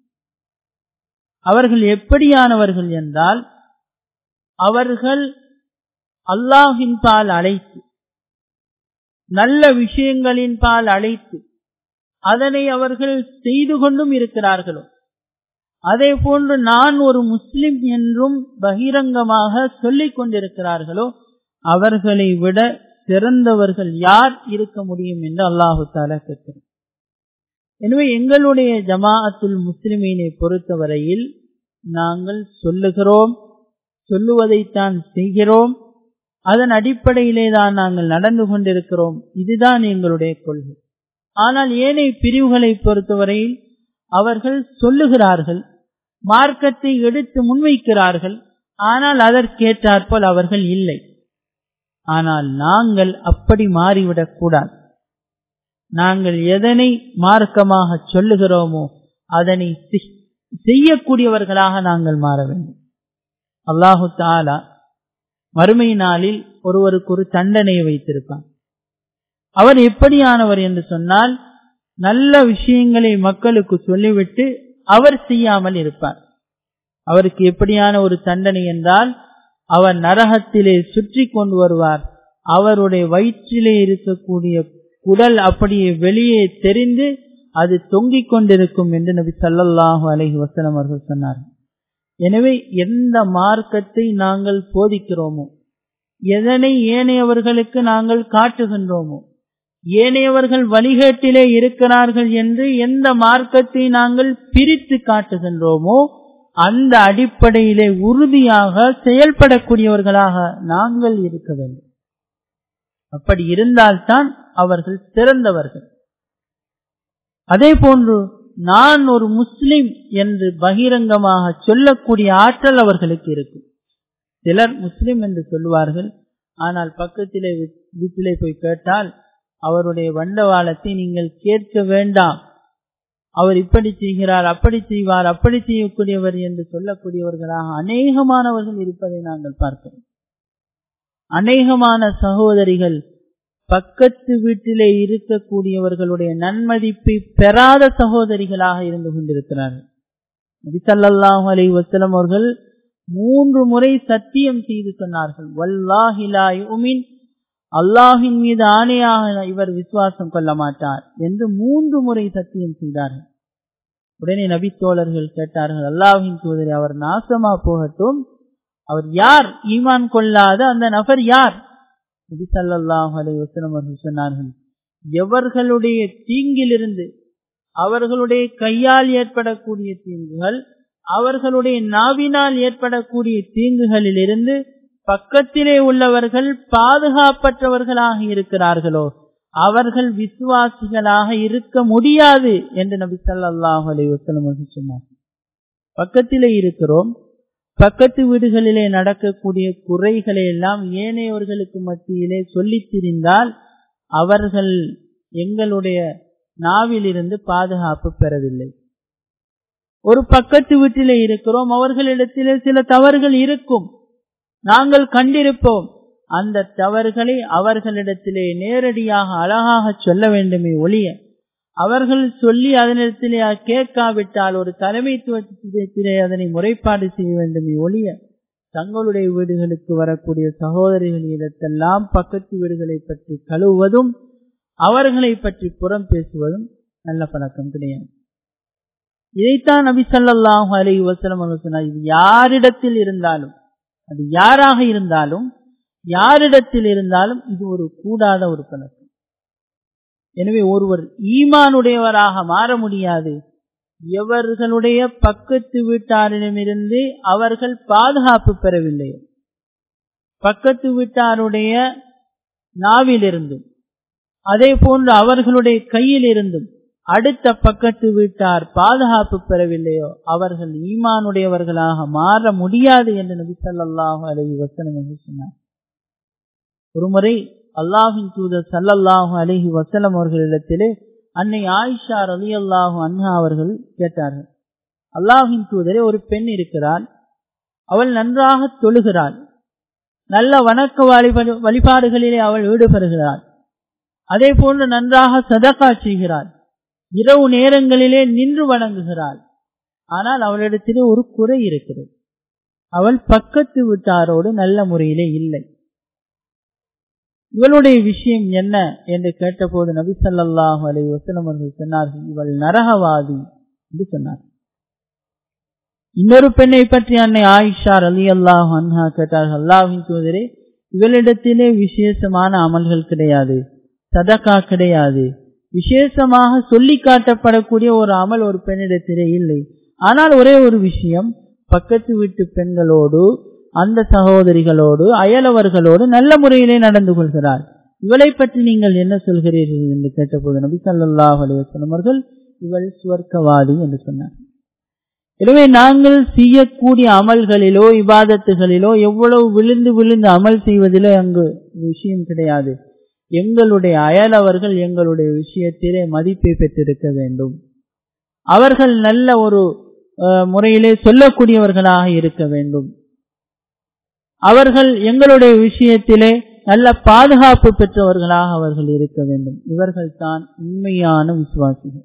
அவர்கள் எப்படியானவர்கள் என்றால் அவர்கள் அல்லாஹின் பால் அழைத்து நல்ல விஷயங்களின் பால் அழைத்து அதனை அவர்கள் செய்து கொண்டும் இருக்கிறார்களோ அதே போன்று நான் ஒரு முஸ்லிம் என்றும் பகிரங்கமாக சொல்லிக் கொண்டிருக்கிறார்களோ அவர்களை விட சிறந்தவர்கள் யார் இருக்க முடியும் என்று அல்லாஹு தாலா கேட்கிறார் எனவே எங்களுடைய ஜமாஅத்துல் முஸ்லிமீனை பொறுத்தவரையில் நாங்கள் சொல்லுகிறோம் சொல்லுவதைத்தான் செய்கிறோம் அதன் அடிப்படையிலே தான் நாங்கள் நடந்து கொண்டிருக்கிறோம் இதுதான் எங்களுடைய கொள்கை ஆனால் ஏனைய பிரிவுகளை பொறுத்தவரையில் அவர்கள் சொல்லுகிறார்கள் மார்க்கத்தை எடுத்து முன்வைக்கிறார்கள் ஆனால் அதற்கேற்றாற்போல் அவர்கள் இல்லை ஆனால் நாங்கள் அப்படி மாறிவிடக் கூடாது நாங்கள் எதனை மார்க்கமாக சொல்லுகிறோமோ அதனை செய்யக்கூடியவர்களாக நாங்கள் மாற வேண்டும் அல்லாஹு தாலா மறுமை நாளில் ஒருவருக்கு ஒரு தண்டனையை வைத்திருப்பார் அவர் எப்படியானவர் என்று சொன்னால் நல்ல விஷயங்களை மக்களுக்கு சொல்லிவிட்டு அவர் செய்யாமல் இருப்பார் அவருக்கு எப்படியான ஒரு தண்டனை என்றால் அவர் நரகத்திலே சுற்றி கொண்டு வருவார் அவருடைய வயிற்றிலே இருக்கக்கூடிய குடல் அப்படியே வெளியே தெரிந்து அது தொங்கிக் கொண்டிருக்கும் என்று நபி சல்லல்லாஹு அலஹி வசலம் அவர்கள் சொன்னார் எனவே எந்த மார்க்கத்தை நாங்கள் போதிக்கிறோமோ எதனை ஏனையவர்களுக்கு நாங்கள் காட்டுகின்றோமோ ஏனையவர்கள் வழிகேட்டிலே இருக்கிறார்கள் என்று எந்த மார்க்கத்தை நாங்கள் பிரித்து காட்டுகின்றோமோ அந்த அடிப்படையிலே உறுதியாக செயல்படக்கூடியவர்களாக நாங்கள் இருக்க வேண்டும் அப்படி இருந்தால்தான் அவர்கள் சிறந்தவர்கள் அதே போன்று நான் ஒரு முஸ்லிம் என்று பகிரங்கமாக சொல்லக்கூடிய ஆற்றல் அவர்களுக்கு இருக்கும் சிலர் முஸ்லிம் என்று சொல்லுவார்கள் ஆனால் பக்கத்திலே வீட்டிலே போய் கேட்டால் அவருடைய வண்டவாளத்தை நீங்கள் கேட்க வேண்டாம் அவர் இப்படி செய்கிறார் அப்படி செய்வார் அப்படி செய்யக்கூடியவர் என்று சொல்லக்கூடியவர்களாக அநேகமானவர்கள் இருப்பதை நாங்கள் பார்க்கிறோம் அநேகமான சகோதரிகள் பக்கத்து வீட்டிலே இருக்கக்கூடியவர்களுடைய நன்மதிப்பை பெறாத சகோதரிகளாக இருந்து கொண்டிருக்கிறார்கள் நபிசல்லாஹு அலை வசலம் அவர்கள் மூன்று முறை சத்தியம் செய்து சொன்னார்கள் வல்லாஹிலாய் உமின் அல்லாஹின் மீது ஆணையாக இவர் விசுவாசம் கொள்ள மாட்டார் என்று மூன்று முறை சத்தியம் செய்தார்கள் உடனே நபி தோழர்கள் கேட்டார்கள் அல்லாஹின் தூதரை அவர் நாசமா போகட்டும் அவர் யார் ஈமான் கொள்ளாத அந்த நபர் யார் நபி சல்லாஹ் அலை வசனம் அவர்கள் சொன்னார்கள் எவர்களுடைய தீங்கிலிருந்து அவர்களுடைய கையால் ஏற்படக்கூடிய தீங்குகள் அவர்களுடைய நாவினால் ஏற்படக்கூடிய தீங்குகளில் இருந்து பக்கத்திலே உள்ளவர்கள் பாதுகாப்பற்றவர்களாக இருக்கிறார்களோ அவர்கள் விசுவாசிகளாக இருக்க முடியாது என்று நபி சல்லாஹ் அலி வசலம் சொன்னார் பக்கத்திலே இருக்கிறோம் பக்கத்து வீடுகளிலே நடக்கக்கூடிய குறைகளை எல்லாம் ஏனையவர்களுக்கு மத்தியிலே சொல்லித் திரிந்தால் அவர்கள் எங்களுடைய நாவிலிருந்து பாதுகாப்பு பெறவில்லை ஒரு பக்கத்து வீட்டிலே இருக்கிறோம் அவர்களிடத்திலே சில தவறுகள் இருக்கும் நாங்கள் கண்டிருப்போம் அந்த தவறுகளை அவர்களிடத்திலே நேரடியாக அழகாக சொல்ல வேண்டுமே ஒழிய அவர்கள் சொல்லி அதனிடத்திலே கேட்காவிட்டால் ஒரு தலைமைத்துவத்திலே அதனை முறைப்பாடு செய்ய வேண்டுமே ஒழிய தங்களுடைய வீடுகளுக்கு வரக்கூடிய சகோதரிகளிடத்தெல்லாம் பக்கத்து வீடுகளை பற்றி கழுவுவதும் அவர்களை பற்றி புறம் பேசுவதும் நல்ல பழக்கம் கிடையாது இதைத்தான் நபி சல்லாஹூ அலி வசலம் சொன்னார் இது யாரிடத்தில் இருந்தாலும் அது யாராக இருந்தாலும் யாரிடத்தில் இருந்தாலும் இது ஒரு கூடாத ஒரு பழக்கம் எனவே ஒருவர் ஈமானுடையவராக மாற முடியாது எவர்களுடைய பக்கத்து வீட்டாரிடமிருந்து அவர்கள் பாதுகாப்பு பெறவில்லையோ பக்கத்து வீட்டாருடைய நாவிலிருந்தும் அதே போன்று அவர்களுடைய கையில் இருந்தும் அடுத்த பக்கத்து வீட்டார் பாதுகாப்பு பெறவில்லையோ அவர்கள் ஈமானுடையவர்களாக மாற முடியாது என்று நபி சல்லாஹூ அலஹி வசனம் என்று சொன்னார் ஒருமுறை அல்லாஹின் தூதர் சல்லல்லாஹு அலஹி வசலம் அவர்களிடத்திலே அன்னை ஆயிஷா ரலி அல்லாஹு அன்ஹா அவர்கள் கேட்டார்கள் அல்லாஹின் தூதரே ஒரு பெண் இருக்கிறாள் அவள் நன்றாக தொழுகிறாள் நல்ல வணக்க வழிபாடுகளிலே அவள் ஈடுபடுகிறாள் அதே போன்று நன்றாக சதக்கா செய்கிறாள் இரவு நேரங்களிலே நின்று வணங்குகிறாள் ஆனால் அவளிடத்திலே ஒரு குறை இருக்கிறது அவள் பக்கத்து வீட்டாரோடு நல்ல முறையிலே இல்லை இவளுடைய விஷயம் என்ன என்று கேட்டபோது நபி சல்லாஹூ அலை வசலம் அவர்கள் சொன்னார்கள் இவள் நரகவாதி என்று சொன்னார் இன்னொரு பெண்ணை பற்றி அன்னை ஆயிஷா அலி அல்லாஹ் அன்ஹா கேட்டார்கள் அல்லாஹின் தூதரே இவளிடத்திலே விசேஷமான அமல்கள் கிடையாது சதக்கா கிடையாது விசேஷமாக சொல்லி காட்டப்படக்கூடிய ஒரு அமல் ஒரு பெண்ணிடத்திலே இல்லை ஆனால் ஒரே ஒரு விஷயம் பக்கத்து வீட்டு பெண்களோடு அந்த சகோதரிகளோடு அயலவர்களோடு நல்ல முறையிலே நடந்து கொள்கிறார் இவளை பற்றி நீங்கள் என்ன சொல்கிறீர்கள் என்று கேட்டபோது நபி சல்லாஹ் அலுவலம் அவர்கள் இவள் சுவர்க்கவாதி என்று சொன்னார் எனவே நாங்கள் செய்யக்கூடிய அமல்களிலோ இபாதத்துகளிலோ எவ்வளவு விழுந்து விழுந்து அமல் செய்வதிலோ அங்கு விஷயம் கிடையாது எங்களுடைய அயலவர்கள் எங்களுடைய விஷயத்திலே மதிப்பை பெற்றிருக்க வேண்டும் அவர்கள் நல்ல ஒரு முறையிலே சொல்லக்கூடியவர்களாக இருக்க வேண்டும் அவர்கள் எங்களுடைய விஷயத்திலே நல்ல பாதுகாப்பு பெற்றவர்களாக அவர்கள் இருக்க வேண்டும் இவர்கள் தான் உண்மையான விசுவாசிகள்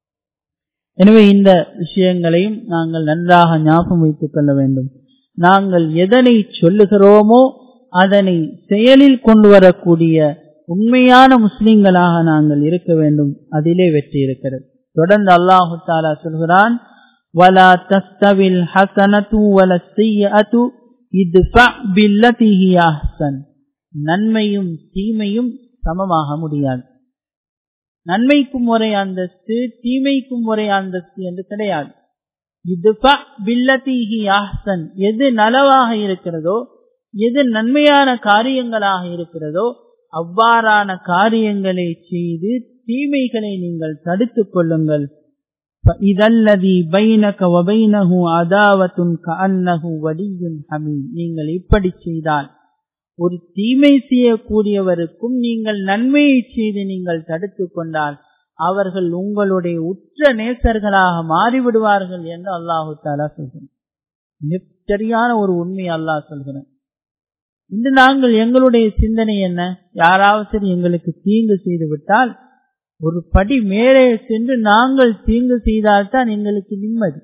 எனவே இந்த விஷயங்களையும் நாங்கள் நன்றாக ஞாபகம் வைத்துக் கொள்ள வேண்டும் நாங்கள் எதனை சொல்லுகிறோமோ அதனை செயலில் கொண்டு வரக்கூடிய உண்மையான முஸ்லிம்களாக நாங்கள் இருக்க வேண்டும் அதிலே வெற்றி இருக்கிறது தொடர்ந்து அல்லாஹு தாலா சொல்கிறான் ولا تستوي الحسنة ولا السيئة ادفع بالتي هي أحسن நன்மையும் தீமையும் சமமாக முடியாது நன்மைக்கும் ஒரே அந்தஸ்து தீமைக்கும் ஒரே அந்தஸ்து என்று கிடையாது இதுபா பில்லத்திஹி ஆஹ்சன் எது நலவாக இருக்கிறதோ எது நன்மையான காரியங்களாக இருக்கிறதோ அவ்வாறான காரியங்களை செய்து தீமைகளை நீங்கள் தடுத்துக் கொள்ளுங்கள் இதல்லதி பைனக வபைனஹு அதாவத்துன் கஅன்னஹு வலியுன் ஹமீம் நீங்கள் இப்படி செய்தால் ஒரு தீமை செய்யக்கூடியவருக்கும் நீங்கள் நன்மையை செய்து நீங்கள் தடுத்து கொண்டால் அவர்கள் உங்களுடைய உற்ற நேசர்களாக மாறிவிடுவார்கள் என்று அல்லாஹு தாலா சொல்கிறேன் சரியான ஒரு உண்மை அல்லாஹ் சொல்கிறேன் இன்று நாங்கள் எங்களுடைய சிந்தனை என்ன யாராவது சரி எங்களுக்கு தீங்கு செய்து விட்டால் ஒரு படி மேலே சென்று நாங்கள் தீங்கு செய்தால்தான் எங்களுக்கு நிம்மதி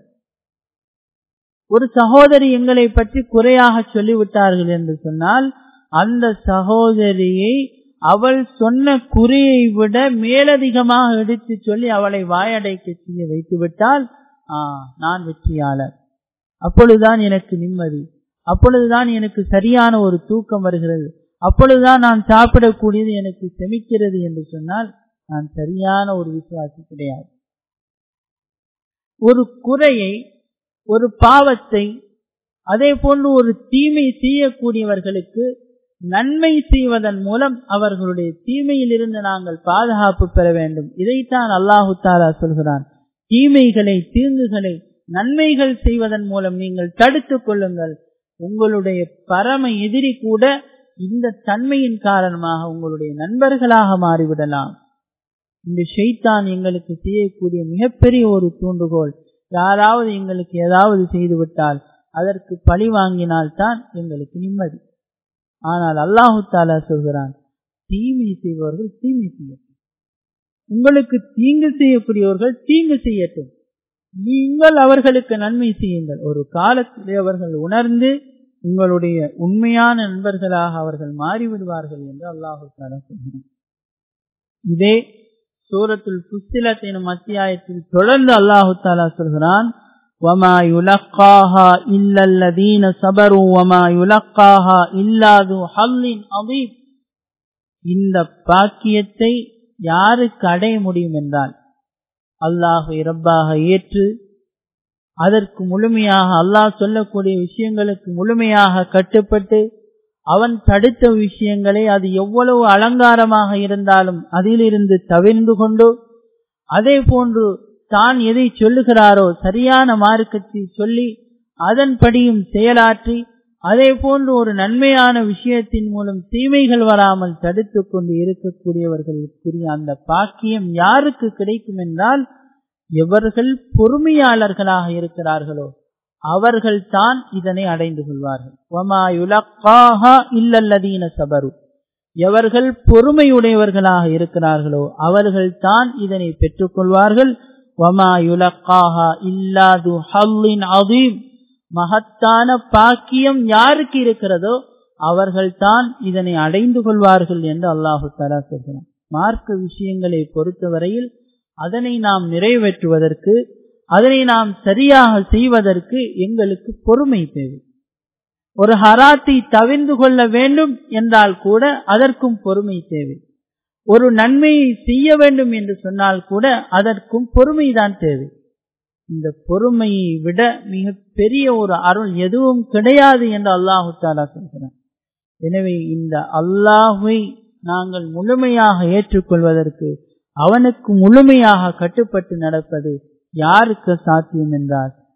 ஒரு சகோதரி எங்களை பற்றி குறையாக சொல்லிவிட்டார்கள் என்று சொன்னால் அந்த சகோதரியை அவள் சொன்ன குறியை விட மேலதிகமாக எடுத்து சொல்லி அவளை வாயடைக்க செய்ய வைத்து விட்டால் நான் வெற்றியாளர் அப்பொழுதுதான் எனக்கு நிம்மதி அப்பொழுதுதான் எனக்கு சரியான ஒரு தூக்கம் வருகிறது அப்பொழுதுதான் நான் சாப்பிடக்கூடியது எனக்கு செமிக்கிறது என்று சொன்னால் நான் சரியான ஒரு விசுவாசி கிடையாது ஒரு குறையை ஒரு பாவத்தை அதே போன்று ஒரு தீமை செய்யக்கூடியவர்களுக்கு நன்மை செய்வதன் மூலம் அவர்களுடைய தீமையிலிருந்து நாங்கள் பாதுகாப்பு பெற வேண்டும் இதைத்தான் அல்லாஹு தாலா சொல்கிறான் தீமைகளை தீங்குகளை நன்மைகள் செய்வதன் மூலம் நீங்கள் தடுத்துக் கொள்ளுங்கள் உங்களுடைய பரம எதிரி கூட இந்த தன்மையின் காரணமாக உங்களுடைய நண்பர்களாக மாறிவிடலாம் இந்த ஷெய்தான் எங்களுக்கு செய்யக்கூடிய மிகப்பெரிய ஒரு தூண்டுகோல் யாராவது எங்களுக்கு ஏதாவது செய்துவிட்டால் அதற்கு பழி வாங்கினால்தான் எங்களுக்கு நிம்மதி ஆனால் அல்லாஹு தாலா சொல்கிறான் தீமை செய்பவர்கள் தீமை செய்யட்டும் உங்களுக்கு தீங்கு செய்யக்கூடியவர்கள் தீங்கு செய்யட்டும் நீங்கள் அவர்களுக்கு நன்மை செய்யுங்கள் ஒரு காலத்திலே அவர்கள் உணர்ந்து உங்களுடைய உண்மையான நண்பர்களாக அவர்கள் மாறிவிடுவார்கள் என்று அல்லாஹு தாலா சொல்கிறான் இதே சூரத்துல் புஸ்திலத் எனும் அத்தியாயத்தில் தொடர்ந்து அல்லாஹு தாலா சொல்கிறான் وما يلقاها إلا الذين صبروا وما يلقاها إلا ذو حظ عظيم இந்த பாக்கியத்தை யாருக்கு அடைய முடியும் என்றால் அல்லாஹை ரப்பாக ஏற்று அதற்கு முழுமையாக அல்லாஹ் சொல்லக்கூடிய விஷயங்களுக்கு முழுமையாக கட்டுப்பட்டு அவன் தடுத்த விஷயங்களை அது எவ்வளவு அலங்காரமாக இருந்தாலும் அதிலிருந்து தவிர்ந்து கொண்டு அதே போன்று தான் எதை சொல்லுகிறாரோ சரியான மார்க்கத்தை சொல்லி அதன்படியும் செயலாற்றி அதே போன்று ஒரு நன்மையான விஷயத்தின் மூலம் தீமைகள் வராமல் தடுத்து கொண்டு இருக்கக்கூடியவர்களுக்குரிய அந்த பாக்கியம் யாருக்கு கிடைக்கும் என்றால் எவர்கள் பொறுமையாளர்களாக இருக்கிறார்களோ அவர்கள் தான் இதனை அடைந்து கொள்வார்கள் இல்லல்லதீன சபரு எவர்கள் பொறுமையுடையவர்களாக இருக்கிறார்களோ அவர்கள் தான் இதனை பெற்றுக்கொள்வார்கள் வமா யுலக்காஹா இல்லாது ஹல்லின் அதீம் மகத்தான பாக்கியம் யாருக்கு இருக்கிறதோ அவர்கள் தான் இதனை அடைந்து கொள்வார்கள் என்று அல்லாஹு தலா சொல்கிறான் மார்க்க விஷயங்களை பொறுத்தவரையில் அதனை நாம் நிறைவேற்றுவதற்கு அதனை நாம் சரியாக செய்வதற்கு எங்களுக்கு பொறுமை தேவை ஒரு ஹராத்தை தவிர்ந்து கொள்ள வேண்டும் என்றால் கூட அதற்கும் பொறுமை தேவை ஒரு நன்மையை செய்ய வேண்டும் என்று சொன்னால் கூட அதற்கும் பொறுமைதான் தேவை இந்த பொறுமையை விட மிக பெரிய ஒரு அருள் எதுவும் கிடையாது என்று அல்லாஹு தாலா சொல்கிறான் எனவே இந்த அல்லாஹை நாங்கள் முழுமையாக ஏற்றுக்கொள்வதற்கு அவனுக்கு முழுமையாக கட்டுப்பட்டு நடப்பது யாருக்கு சாத்தியம் என்றால்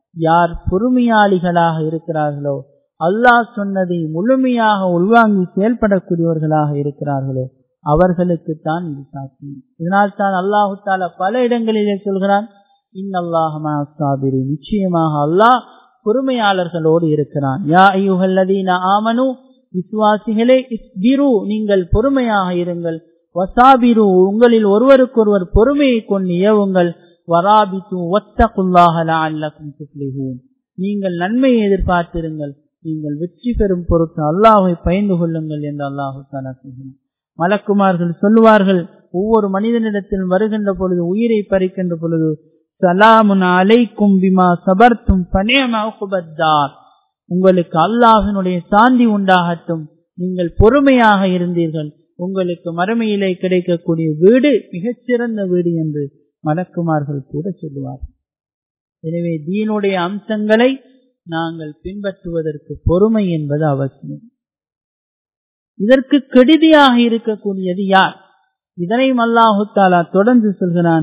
யார் பொறுமையாளிகளாக இருக்கிறார்களோ அல்லாஹ் சொன்னதை முழுமையாக உள்வாங்கி செயல்படக்கூடியவர்களாக இருக்கிறார்களோ அவர்களுக்கு தான் இது சாத்தியம் இதனால் தான் அல்லாஹு தாலா பல இடங்களிலே சொல்கிறான் இன்னல்லாஹமாபிரி நிச்சயமாக அல்லாஹ் பொறுமையாளர்களோடு இருக்கிறான் யா ஐயுகல்லதீன ஆமனு விசுவாசிகளே இஸ்பிரு நீங்கள் பொறுமையாக இருங்கள் வசாபிரு உங்களில் ஒருவருக்கொருவர் பொறுமையை கொண்டு ஏவுங்கள் வராபித்து ஒத்தகுல்லாஹ லஅல்லக்கும் துஃப்லிஹூன் நீங்கள் நன்மையை எதிர்பார்த்திருங்கள் நீங்கள் வெற்றி பெறும் பொருட்டு அல்லாஹை பயந்து கொள்ளுங்கள் என்று அல்லாஹு தாலா சொல்கிறான் மலக்குமார்கள் சொல்லுவார்கள் ஒவ்வொரு மனிதனிடத்தில் வருகின்ற பொழுது உயிரை பறிக்கின்ற பொழுது சலாமுன் அலைக்கும் பிமா சபர்த்தும் பனேமார் உங்களுக்கு அல்லாஹினுடைய சாந்தி உண்டாகட்டும் நீங்கள் பொறுமையாக இருந்தீர்கள் உங்களுக்கு மறுமையிலே கிடைக்கக்கூடிய வீடு மிகச்சிறந்த வீடு என்று மலக்குமார்கள் கூட சொல்லுவார்கள் எனவே தீனுடைய அம்சங்களை நாங்கள் பின்பற்றுவதற்கு பொறுமை என்பது அவசியம் இதற்கு கெடுதியாக இருக்கக்கூடியது யார் இதனையும் அல்லாஹு தாலா தொடர்ந்து சொல்கிறான்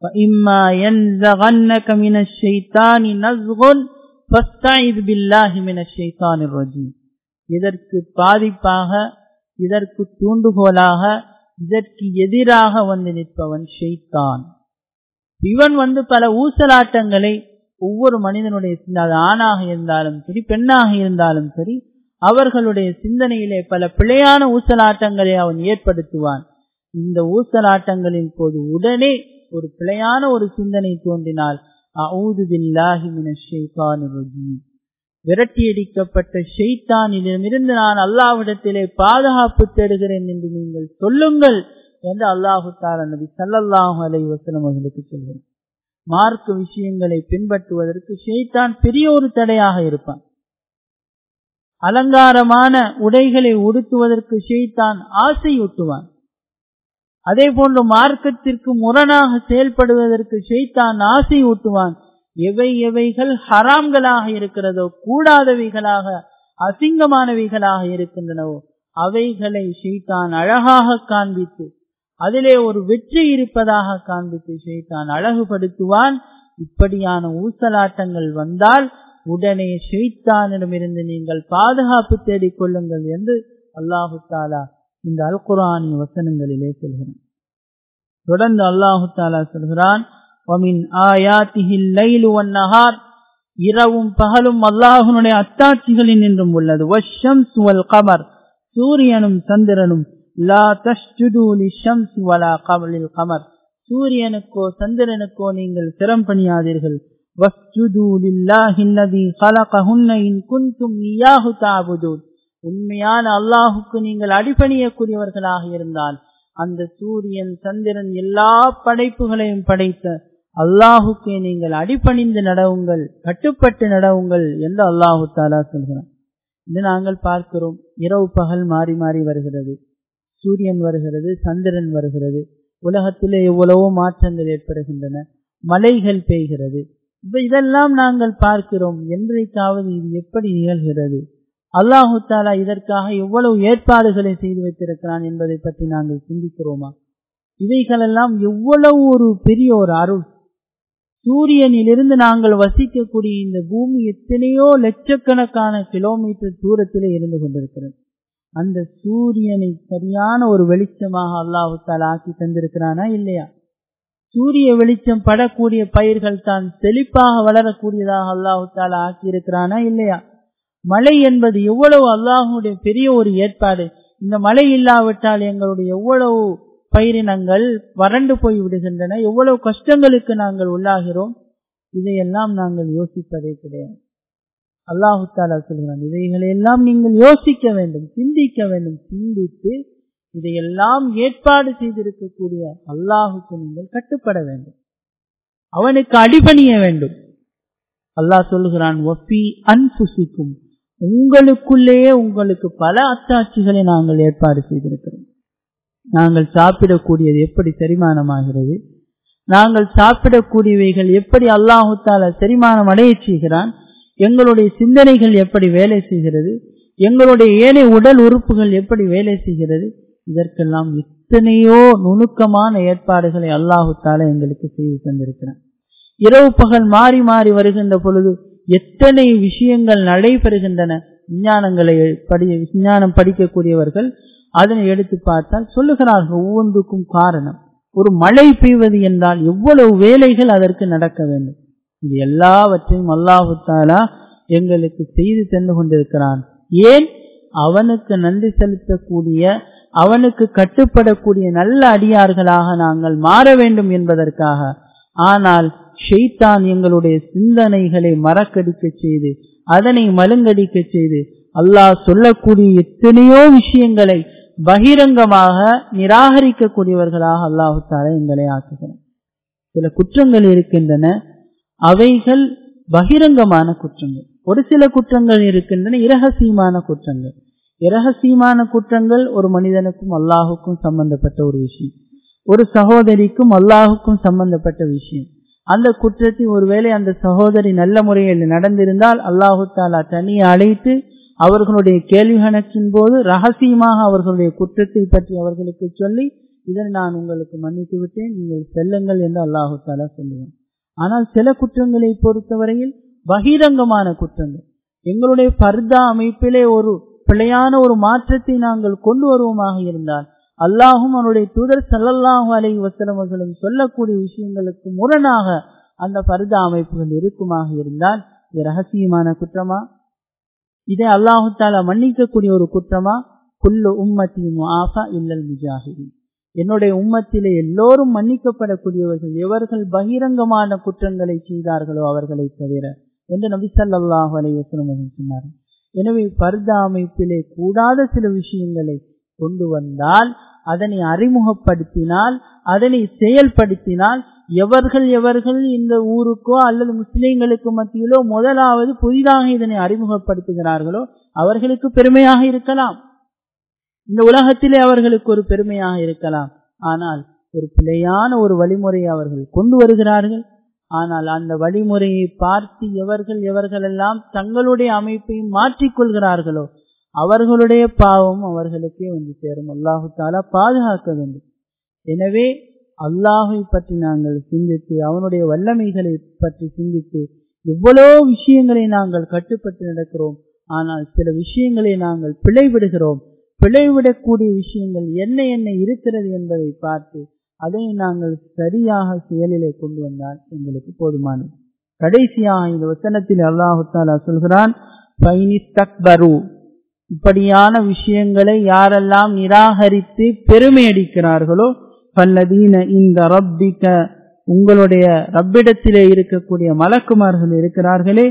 இதற்கு பாதிப்பாக இதற்கு தூண்டுகோலாக இதற்கு எதிராக வந்து நிற்பவன் ஷெய்தான் இவன் வந்து பல ஊசலாட்டங்களை ஒவ்வொரு மனிதனுடைய அது ஆணாக இருந்தாலும் சரி பெண்ணாக இருந்தாலும் சரி அவர்களுடைய சிந்தனையிலே பல பிழையான ஊசலாட்டங்களை அவன் ஏற்படுத்துவான் இந்த ஊசலாட்டங்களின் போது உடனே ஒரு பிழையான ஒரு சிந்தனை தோன்றினால் விரட்டியடிக்கப்பட்ட ஷெய்தானிடமிருந்து நான் அல்லாவிடத்திலே பாதுகாப்பு தேடுகிறேன் என்று நீங்கள் சொல்லுங்கள் என்று அல்லாஹு தாலா நபி சல்லாஹூ அலை வசலம் அவர்களுக்கு சொல்கிறார் மார்க்க விஷயங்களை பின்பற்றுவதற்கு ஷெய்தான் பெரிய ஒரு தடையாக இருப்பான் அலங்காரமான உடைகளை உடுத்துவதற்கு ஷெய்தான் ஆசையூட்டுவான் அதே போன்று மார்க்கத்திற்கு முரணாக செயல்படுவதற்கு ஷெய்தான் ஆசை ஊட்டுவான் எவை எவைகள் ஹராம்களாக இருக்கிறதோ கூடாதவைகளாக அசிங்கமானவைகளாக இருக்கின்றனவோ அவைகளை ஷெய்தான் அழகாக காண்பித்து அதிலே ஒரு வெற்றி இருப்பதாக காண்பித்து ஷெய்தான் அழகுபடுத்துவான் இப்படியான ஊசலாட்டங்கள் வந்தால் உடனே ஷெய்தானிடமிருந்து நீங்கள் பாதுகாப்பு தேடிக் கொள்ளுங்கள் என்று அல்லாஹு தாலா இந்த அல் குரானிய வசனங்களிலே சொல்கிறான் தொடர்ந்து அல்லாஹு தாலா சொல்கிறான் இரவும் பகலும் அல்லாஹனுடைய அத்தாட்சிகளில் நின்றும் உள்ளது கமர் சூரியனும் சந்திரனும் லா தஷ்டுது லிஷம்சி வலா கமலில் கமர் சூரியனுக்கோ சந்திரனுக்கோ நீங்கள் சிரம் பணியாதீர்கள் வஸ்ஜுது லில்லாஹி அல்லதி خلقهن إن كنتم إياه تعبدون உண்மையான அல்லாஹுக்கு நீங்கள் அடிபணியக்கூடியவர்களாக இருந்தால் அந்த சூரியன் சந்திரன் எல்லா படைப்புகளையும் படைத்த அல்லாஹுக்கே நீங்கள் அடிபணிந்து நடவுங்கள் கட்டுப்பட்டு நடவுங்கள் என்று அல்லாஹு தாலா சொல்கிறான் இது நாங்கள் பார்க்கிறோம் இரவு பகல் மாறி மாறி வருகிறது சூரியன் வருகிறது சந்திரன் வருகிறது உலகத்திலே எவ்வளவோ மாற்றங்கள் ஏற்படுகின்றன மலைகள் பெய்கிறது இப்ப இதெல்லாம் நாங்கள் பார்க்கிறோம் என்றைக்காவது இது எப்படி நிகழ்கிறது அல்லாஹு தாலா இதற்காக எவ்வளவு ஏற்பாடுகளை செய்து வைத்திருக்கிறான் என்பதை பற்றி நாங்கள் சிந்திக்கிறோமா இவைகளெல்லாம் எவ்வளவு ஒரு பெரிய ஒரு அருள் சூரியனிலிருந்து நாங்கள் வசிக்கக்கூடிய இந்த பூமி எத்தனையோ லட்சக்கணக்கான கிலோமீட்டர் தூரத்திலே இருந்து கொண்டிருக்கிறது அந்த சூரியனை சரியான ஒரு வெளிச்சமாக அல்லாஹு தாலா ஆக்கி தந்திருக்கிறானா இல்லையா சூரிய வெளிச்சம் படக்கூடிய பயிர்கள் தான் செழிப்பாக வளரக்கூடியதாக அல்லாஹு தாலா ஆக்கி இருக்கிறானா இல்லையா மழை என்பது எவ்வளவு அல்லாஹுடைய பெரிய ஒரு ஏற்பாடு இந்த மழை இல்லாவிட்டால் எங்களுடைய எவ்வளவு பயிரினங்கள் வறண்டு போய் விடுகின்றன எவ்வளவு கஷ்டங்களுக்கு நாங்கள் உள்ளாகிறோம் இதையெல்லாம் நாங்கள் யோசிப்பதே கிடையாது அல்லாஹு தாலா சொல்கிறான் இதைகளெல்லாம் நீங்கள் யோசிக்க வேண்டும் சிந்திக்க வேண்டும் சிந்தித்து இதையெல்லாம் ஏற்பாடு செய்திருக்கக்கூடிய அல்லாஹுக்கு நீங்கள் கட்டுப்பட வேண்டும் அவனுக்கு அடிபணிய வேண்டும் அல்லாஹ் சொல்லுகிறான் ஒப்பி அன்புசிக்கும் உங்களுக்குள்ளேயே உங்களுக்கு பல அத்தாட்சிகளை நாங்கள் ஏற்பாடு செய்திருக்கிறோம் நாங்கள் சாப்பிடக்கூடியது எப்படி செரிமானமாகிறது நாங்கள் சாப்பிடக்கூடியவைகள் எப்படி அல்லாஹுத்தால செரிமானம் அடைய செய்கிறான் எங்களுடைய சிந்தனைகள் எப்படி வேலை செய்கிறது எங்களுடைய ஏழை உடல் உறுப்புகள் எப்படி வேலை செய்கிறது இதற்கெல்லாம் எத்தனையோ நுணுக்கமான ஏற்பாடுகளை அல்லாஹுத்தால எங்களுக்கு செய்து தந்திருக்கிறான் இரவு பகல் மாறி மாறி வருகின்ற பொழுது எத்தனை விஷயங்கள் நடைபெறுகின்றன விஞ்ஞானங்களை படி விஞ்ஞானம் படிக்கக்கூடியவர்கள் அதனை எடுத்து பார்த்தால் சொல்லுகிறார்கள் ஒவ்வொன்றுக்கும் காரணம் ஒரு மழை பெய்வது என்றால் எவ்வளவு வேலைகள் அதற்கு நடக்க வேண்டும் இது எல்லாவற்றையும் அல்லாஹு தாலா எங்களுக்கு செய்து தந்து கொண்டிருக்கிறான் ஏன் அவனுக்கு நன்றி செலுத்தக்கூடிய அவனுக்கு கட்டுப்படக்கூடிய நல்ல அடியார்களாக நாங்கள் மாற வேண்டும் என்பதற்காக ஆனால் ஷெய்தான் எங்களுடைய சிந்தனைகளை மறக்கடிக்க செய்து அதனை மலுங்கடிக்க செய்து அல்லாஹ் சொல்லக்கூடிய எத்தனையோ விஷயங்களை பகிரங்கமாக நிராகரிக்கக்கூடியவர்களாக அல்லாஹு தாலா எங்களை ஆக்குகிறார் சில குற்றங்கள் இருக்கின்றன அவைகள் பகிரங்கமான குற்றங்கள் ஒரு சில குற்றங்கள் இருக்கின்றன இரகசியமான குற்றங்கள் இரகசியமான குற்றங்கள் ஒரு மனிதனுக்கும் அல்லாஹுக்கும் சம்பந்தப்பட்ட ஒரு விஷயம் ஒரு சகோதரிக்கும் அல்லாஹுக்கும் சம்பந்தப்பட்ட விஷயம் அந்த குற்றத்தை ஒருவேளை அந்த சகோதரி நல்ல முறையில் நடந்திருந்தால் அல்லாஹு தாலா தனியை அழைத்து அவர்களுடைய கேள்வி கணக்கின் போது ரகசியமாக அவர்களுடைய குற்றத்தை பற்றி அவர்களுக்கு சொல்லி இதனை நான் உங்களுக்கு மன்னித்து விட்டேன் நீங்கள் செல்லுங்கள் என்று அல்லாஹு தாலா சொல்லுவான் ஆனால் சில குற்றங்களை பொறுத்தவரையில் பகிரங்கமான குற்றங்கள் எங்களுடைய பர்தா அமைப்பிலே ஒரு பிழையான ஒரு மாற்றத்தை நாங்கள் கொண்டு வருவோமாக இருந்தால் அல்லாஹும் அவனுடைய தூதர் சல்லல்லாஹு அலை வசலமர்களும் சொல்லக்கூடிய விஷயங்களுக்கு முரணாக அந்த பர்தா அமைப்புகள் இருக்குமாக இருந்தால் இது ரகசியமான குற்றமா இதை அல்லாஹு தாலா மன்னிக்கக்கூடிய ஒரு குற்றமா குல்லு உம்மத்தின் ஆஃபா இல்லல் முஜாஹிரின் என்னுடைய உம்மத்திலே எல்லோரும் மன்னிக்கப்படக்கூடியவர்கள் எவர்கள் பகிரங்கமான குற்றங்களை செய்தார்களோ அவர்களை தவிர என்று நபி சல்லாஹு அலைவசனம் சொன்னார் எனவே பர்தா அமைப்பிலே கூடாத சில விஷயங்களை கொண்டு வந்தால் அதனை அறிமுகப்படுத்தினால் அதனை செயல்படுத்தினால் எவர்கள் எவர்கள் இந்த ஊருக்கோ அல்லது முஸ்லிம்களுக்கு மத்தியிலோ முதலாவது புதிதாக இதனை அறிமுகப்படுத்துகிறார்களோ அவர்களுக்கு பெருமையாக இருக்கலாம் இந்த உலகத்திலே அவர்களுக்கு ஒரு பெருமையாக இருக்கலாம் ஆனால் ஒரு பிழையான ஒரு வழிமுறையை அவர்கள் கொண்டு வருகிறார்கள் ஆனால் அந்த வழிமுறையை பார்த்து எவர்கள் எவர்களெல்லாம் தங்களுடைய அமைப்பை மாற்றிக்கொள்கிறார்களோ அவர்களுடைய பாவம் அவர்களுக்கே வந்து சேரும் அல்லாஹு தாலா பாதுகாக்க வேண்டும் எனவே அல்லாஹை பற்றி நாங்கள் சிந்தித்து அவனுடைய வல்லமைகளை பற்றி சிந்தித்து எவ்வளோ விஷயங்களை நாங்கள் கட்டுப்பட்டு நடக்கிறோம் ஆனால் சில விஷயங்களை நாங்கள் பிழைவிடுகிறோம் பிழைவிடக்கூடிய விஷயங்கள் என்ன என்ன இருக்கிறது என்பதை பார்த்து அதை நாங்கள் சரியாக செயலிலே கொண்டு வந்தால் எங்களுக்கு போதுமானது கடைசியாக இந்த வசனத்தில் அல்லாஹு தாலா சொல்கிறான் இப்படியான விஷயங்களை யாரெல்லாம் நிராகரித்து பெருமை அடிக்கிறார்களோ பல்லதீன இந்த ரப்பிக்க உங்களுடைய ரப்பிடத்திலே இருக்கக்கூடிய மலக்குமார்கள் இருக்கிறார்களே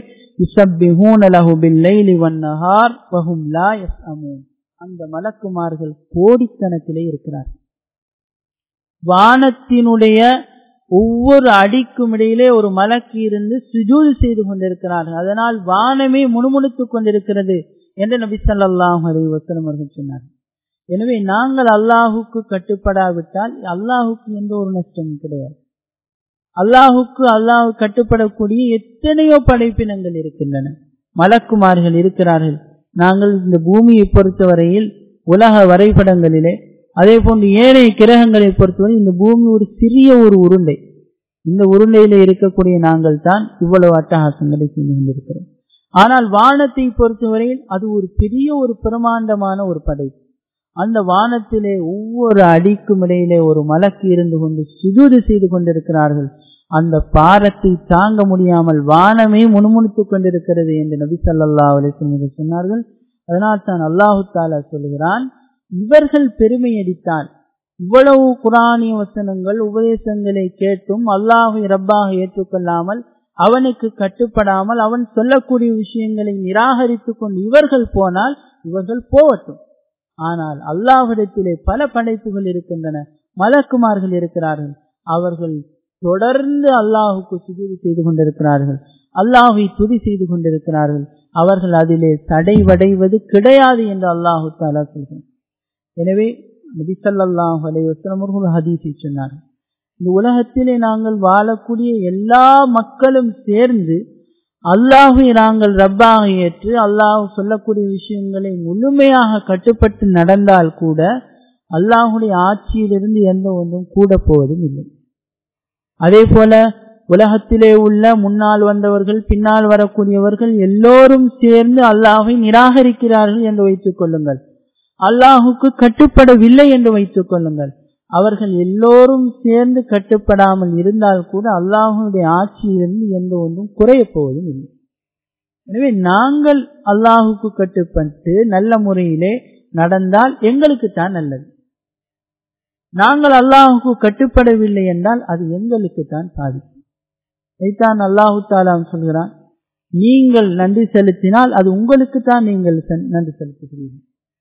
அந்த மலக்குமார்கள் கோடிக்கணக்கிலே இருக்கிறார்கள் வானத்தினுடைய ஒவ்வொரு அடிக்கும் இடையிலே ஒரு மலக்கு இருந்து சுஜூது செய்து கொண்டிருக்கிறார்கள் அதனால் வானமே முணுமுணுத்துக் கொண்டிருக்கிறது என்று நபி சொல்லாஹ் அலி வசலம் அவர்கள் சொன்னார் எனவே நாங்கள் அல்லாஹுக்கு கட்டுப்படாவிட்டால் அல்லாஹுக்கு எந்த ஒரு நஷ்டமும் கிடையாது அல்லாஹுக்கு அல்லாஹு கட்டுப்படக்கூடிய எத்தனையோ படைப்பினங்கள் இருக்கின்றன மலக்குமார்கள் இருக்கிறார்கள் நாங்கள் இந்த பூமியை பொறுத்தவரையில் உலக வரைபடங்களிலே அதே போன்று ஏனைய கிரகங்களை பொறுத்தவரை இந்த பூமி ஒரு சிறிய ஒரு உருண்டை இந்த உருண்டையில இருக்கக்கூடிய நாங்கள் தான் இவ்வளவு அட்டகாசங்களை செய்து கொண்டிருக்கிறோம் ஆனால் வானத்தை பொறுத்தவரையில் அது ஒரு பெரிய ஒரு பிரமாண்டமான ஒரு படைப்பு அந்த வானத்திலே ஒவ்வொரு அடிக்கும் இடையிலே ஒரு மலக்கு இருந்து கொண்டு சுஜூது செய்து கொண்டிருக்கிறார்கள் அந்த பாரத்தை தாங்க முடியாமல் வானமே முணுமுணுத்துக் கொண்டிருக்கிறது என்று நபி சல்லா அலிஸ்லம் சொன்னார்கள் அதனால் தான் அல்லாஹு தாலா சொல்கிறான் இவர்கள் பெருமை அடித்தால் இவ்வளவு குரானிய வசனங்கள் உபதேசங்களை கேட்டும் அல்லாஹை ரப்பாக ஏற்றுக்கொள்ளாமல் அவனுக்கு கட்டுப்படாமல் அவன் சொல்லக்கூடிய விஷயங்களை நிராகரித்துக் கொண்டு இவர்கள் போனால் இவர்கள் போவட்டும் ஆனால் அல்லாஹிடத்திலே பல படைப்புகள் இருக்கின்றன மலக்குமார்கள் இருக்கிறார்கள் அவர்கள் தொடர்ந்து அல்லாஹுக்கு சுஜூதி செய்து கொண்டிருக்கிறார்கள் அல்லாஹை துதி செய்து கொண்டிருக்கிறார்கள் அவர்கள் அதிலே தடைவடைவது கிடையாது என்று அல்லாஹு தாலா சொல்கிறார் எனவே நபிசல்லாஹ் அலைவசலம் அவர்கள் ஹதீஸை சொன்னார்கள் இந்த உலகத்திலே நாங்கள் வாழக்கூடிய எல்லா மக்களும் சேர்ந்து அல்லாஹை நாங்கள் ரப்பாக ஏற்று அல்லாஹ் சொல்லக்கூடிய விஷயங்களை முழுமையாக கட்டுப்பட்டு நடந்தால் கூட அல்லாஹுடைய ஆட்சியிலிருந்து எந்த ஒன்றும் கூட போவதும் இல்லை அதே போல உலகத்திலே உள்ள முன்னால் வந்தவர்கள் பின்னால் வரக்கூடியவர்கள் எல்லோரும் சேர்ந்து அல்லாஹை நிராகரிக்கிறார்கள் என்று வைத்துக் கொள்ளுங்கள் அல்லாஹுக்கு கட்டுப்படவில்லை என்று வைத்துக் கொள்ளுங்கள் அவர்கள் எல்லோரும் சேர்ந்து கட்டுப்படாமல் இருந்தால் கூட அல்லாஹுடைய ஆட்சியிலிருந்து எந்த ஒன்றும் குறைய போவதும் இல்லை எனவே நாங்கள் அல்லாஹுக்கு கட்டுப்பட்டு நல்ல முறையிலே நடந்தால் எங்களுக்கு தான் நல்லது நாங்கள் அல்லாஹுக்கு கட்டுப்படவில்லை என்றால் அது எங்களுக்கு தான் பாதிப்பு இதைத்தான் அல்லாஹு தாலாம் சொல்கிறான் நீங்கள் நன்றி செலுத்தினால் அது உங்களுக்கு தான் நீங்கள் நன்றி செலுத்துகிறீர்கள்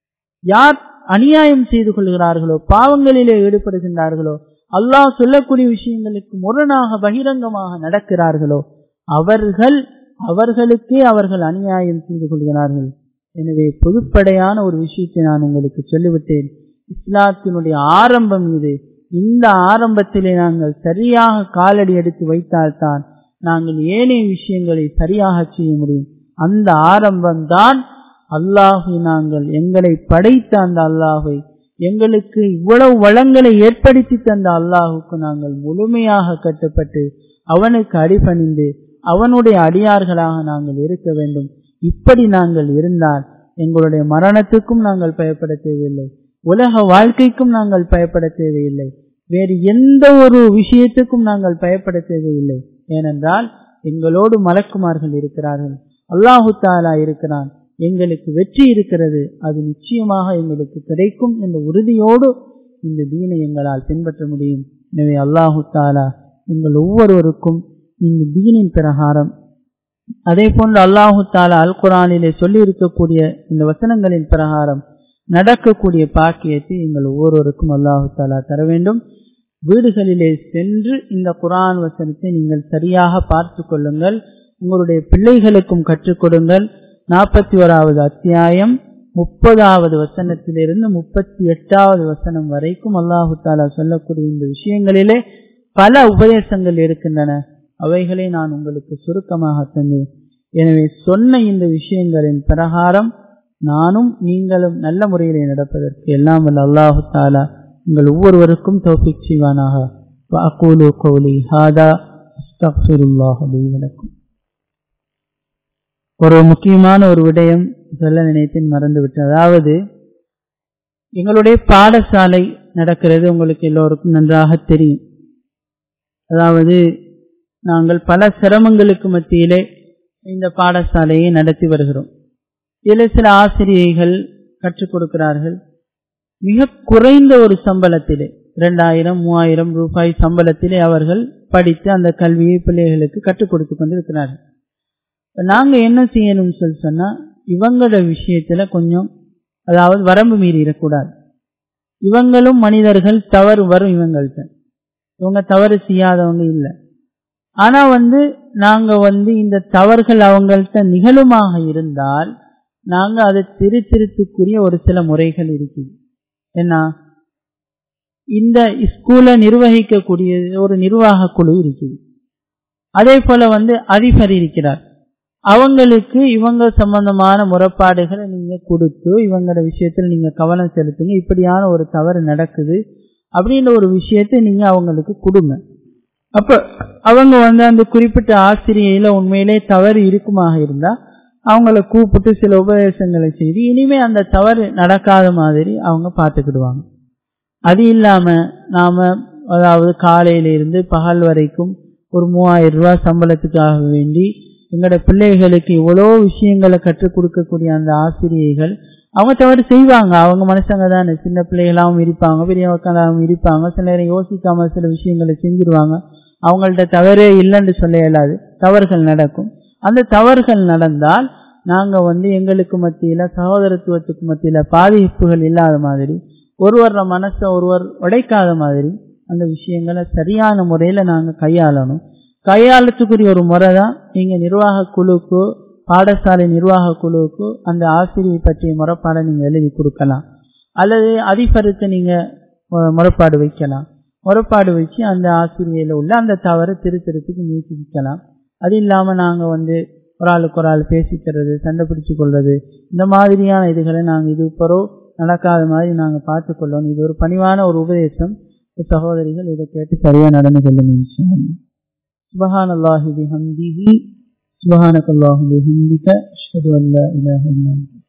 யார் அநியாயம் செய்து கொள்கிறார்களோ பாவங்களிலே ஈடுபடுகின்றார்களோ அல்லாஹ் சொல்லக்கூடிய விஷயங்களுக்கு முரணாக பகிரங்கமாக நடக்கிறார்களோ அவர்கள் அவர்களுக்கே அவர்கள் அநியாயம் செய்து கொள்கிறார்கள் எனவே பொதுப்படையான ஒரு விஷயத்தை நான் உங்களுக்கு சொல்லிவிட்டேன் இஸ்லாத்தினுடைய ஆரம்பம் இது இந்த ஆரம்பத்திலே நாங்கள் சரியாக காலடி எடுத்து வைத்தால்தான் நாங்கள் ஏனைய விஷயங்களை சரியாக செய்ய முடியும் அந்த ஆரம்பம்தான் அல்லாஹு நாங்கள் எங்களை படைத்த அந்த அல்லாஹை எங்களுக்கு இவ்வளவு வளங்களை ஏற்படுத்தி தந்த அல்லாஹுக்கு நாங்கள் முழுமையாக கட்டுப்பட்டு அவனுக்கு அடிபணிந்து அவனுடைய அடியார்களாக நாங்கள் இருக்க வேண்டும் இப்படி நாங்கள் இருந்தால் எங்களுடைய மரணத்துக்கும் நாங்கள் பயப்பட தேவையில்லை உலக வாழ்க்கைக்கும் நாங்கள் பயப்பட தேவையில்லை வேறு எந்த ஒரு விஷயத்துக்கும் நாங்கள் பயப்பட தேவையில்லை ஏனென்றால் எங்களோடு மலக்குமார்கள் இருக்கிறார்கள் அல்லாஹு தாலா இருக்கிறான் எங்களுக்கு வெற்றி இருக்கிறது அது நிச்சயமாக எங்களுக்கு கிடைக்கும் என்ற உறுதியோடு இந்த தீனை எங்களால் பின்பற்ற முடியும் எனவே அல்லாஹு தாலா எங்கள் ஒவ்வொருவருக்கும் இந்த தீனின் பிரகாரம் அதே போன்று அல்லாஹு தாலா அல் குரானிலே சொல்லி இருக்கக்கூடிய இந்த வசனங்களின் பிரகாரம் நடக்கக்கூடிய பாக்கியத்தை எங்கள் ஒவ்வொருவருக்கும் அல்லாஹு தாலா தர வேண்டும் வீடுகளிலே சென்று இந்த குரான் வசனத்தை நீங்கள் சரியாக பார்த்து கொள்ளுங்கள் உங்களுடைய பிள்ளைகளுக்கும் கற்றுக் கொடுங்கள் நாற்பத்தி ஓராவது அத்தியாயம் முப்பதாவது வசனத்திலிருந்து முப்பத்தி எட்டாவது வசனம் வரைக்கும் அல்லாஹு தாலா சொல்லக்கூடிய இந்த விஷயங்களிலே பல உபதேசங்கள் இருக்கின்றன அவைகளை நான் உங்களுக்கு சுருக்கமாக தந்தேன் எனவே சொன்ன இந்த விஷயங்களின் பிரகாரம் நானும் நீங்களும் நல்ல முறையிலே நடப்பதற்கு எல்லாம் வல்ல அல்லாஹு தாலா உங்கள் ஒவ்வொருவருக்கும் தோப்பிக் செய்வானாக வாக்கூலு கௌலி ஹாதா அஸ்தக்ஃபிருல்லாஹ் லீ வலக்கும் ஒரு முக்கியமான ஒரு விடயம் சொல்ல நினைத்தேன் மறந்துவிட்டேன் அதாவது எங்களுடைய பாடசாலை நடக்கிறது உங்களுக்கு எல்லோருக்கும் நன்றாக தெரியும் அதாவது நாங்கள் பல சிரமங்களுக்கு மத்தியிலே இந்த பாடசாலையை நடத்தி வருகிறோம் இதில் சில ஆசிரியைகள் கற்றுக் கொடுக்கிறார்கள் மிக குறைந்த ஒரு சம்பளத்திலே இரண்டாயிரம் மூவாயிரம் ரூபாய் சம்பளத்திலே அவர்கள் படித்து அந்த கல்வியை பிள்ளைகளுக்கு கற்றுக் கொடுத்து கொண்டிருக்கிறார்கள் நாங்க என்ன செய்யணும்னு சொல்லி சொன்னா இவங்களோட விஷயத்துல கொஞ்சம் அதாவது வரம்பு மீறி இருக்கக்கூடாது இவங்களும் மனிதர்கள் தவறு வரும் இவங்கள்ட்ட இவங்க தவறு செய்யாதவங்க இல்லை ஆனா வந்து நாங்க வந்து இந்த தவறுகள் அவங்கள்ட்ட நிகழுமாக இருந்தால் நாங்க அதை திருத்திருத்துக்குரிய ஒரு சில முறைகள் இருக்குது என்ன இந்த ஸ்கூலை நிர்வகிக்கக்கூடிய ஒரு நிர்வாக குழு இருக்குது அதே போல வந்து அதிபர் இருக்கிறார் அவங்களுக்கு இவங்க சம்பந்தமான முறைப்பாடுகளை நீங்க கொடுத்து இவங்களோட விஷயத்துல நீங்க கவனம் செலுத்துங்க இப்படியான ஒரு தவறு நடக்குது அப்படின்ற ஒரு விஷயத்தை நீங்க அவங்களுக்கு கொடுங்க அப்ப அவங்க வந்து அந்த குறிப்பிட்ட ஆசிரியையில உண்மையிலே தவறு இருக்குமாக இருந்தா அவங்கள கூப்பிட்டு சில உபதேசங்களை செய்து இனிமே அந்த தவறு நடக்காத மாதிரி அவங்க பார்த்துக்கிடுவாங்க அது இல்லாம நாம அதாவது காலையில இருந்து பகல் வரைக்கும் ஒரு மூவாயிரம் ரூபாய் சம்பளத்துக்காக வேண்டி எங்களோட பிள்ளைகளுக்கு இவ்வளோ விஷயங்களை கற்றுக் கொடுக்கக்கூடிய அந்த ஆசிரியைகள் அவங்க தவறு செய்வாங்க அவங்க மனுஷங்க தானே சின்ன பிள்ளைகளாகவும் இருப்பாங்க பெரியவங்களாகவும் இருப்பாங்க சில நேரம் யோசிக்காம சில விஷயங்களை செஞ்சிருவாங்க அவங்கள்ட்ட தவறே இல்லைன்னு சொல்ல இயலாது தவறுகள் நடக்கும் அந்த தவறுகள் நடந்தால் நாங்க வந்து எங்களுக்கு மத்தியில சகோதரத்துவத்துக்கு மத்தியில பாதிப்புகள் இல்லாத மாதிரி ஒருவர் மனசை ஒருவர் உடைக்காத மாதிரி அந்த விஷயங்களை சரியான முறையில நாங்க கையாளணும் கையாளத்துக்குரிய ஒரு முறை தான் நீங்க நிர்வாக குழுக்கு பாடசாலை நிர்வாக குழுவுக்கு அந்த ஆசிரியை பற்றிய முறைப்பாடை நீங்க எழுதி கொடுக்கலாம் அல்லது அதிபருக்கு நீங்க முறைப்பாடு வைக்கலாம் முறைப்பாடு வச்சு அந்த ஆசிரியையில உள்ள அந்த தவறை திருத்தறதுக்கு முயற்சிக்கலாம் அது இல்லாம நாங்க வந்து ஒரு ஆளுக்கு ஒரு ஆள் பேசிக்கிறது சண்டை பிடிச்சு கொள்வது இந்த மாதிரியான இதுகளை நாங்க இது இப்போ நடக்காத மாதிரி நாங்க பார்த்து கொள்ளணும் இது ஒரு பணிவான ஒரு உபதேசம் சகோதரிகள் இதை கேட்டு சரியா நடந்து கொள்ளுங்க سبحان الله بحمده سبحانك اللهم بحمدك أشهد أن لا إله إلا أنت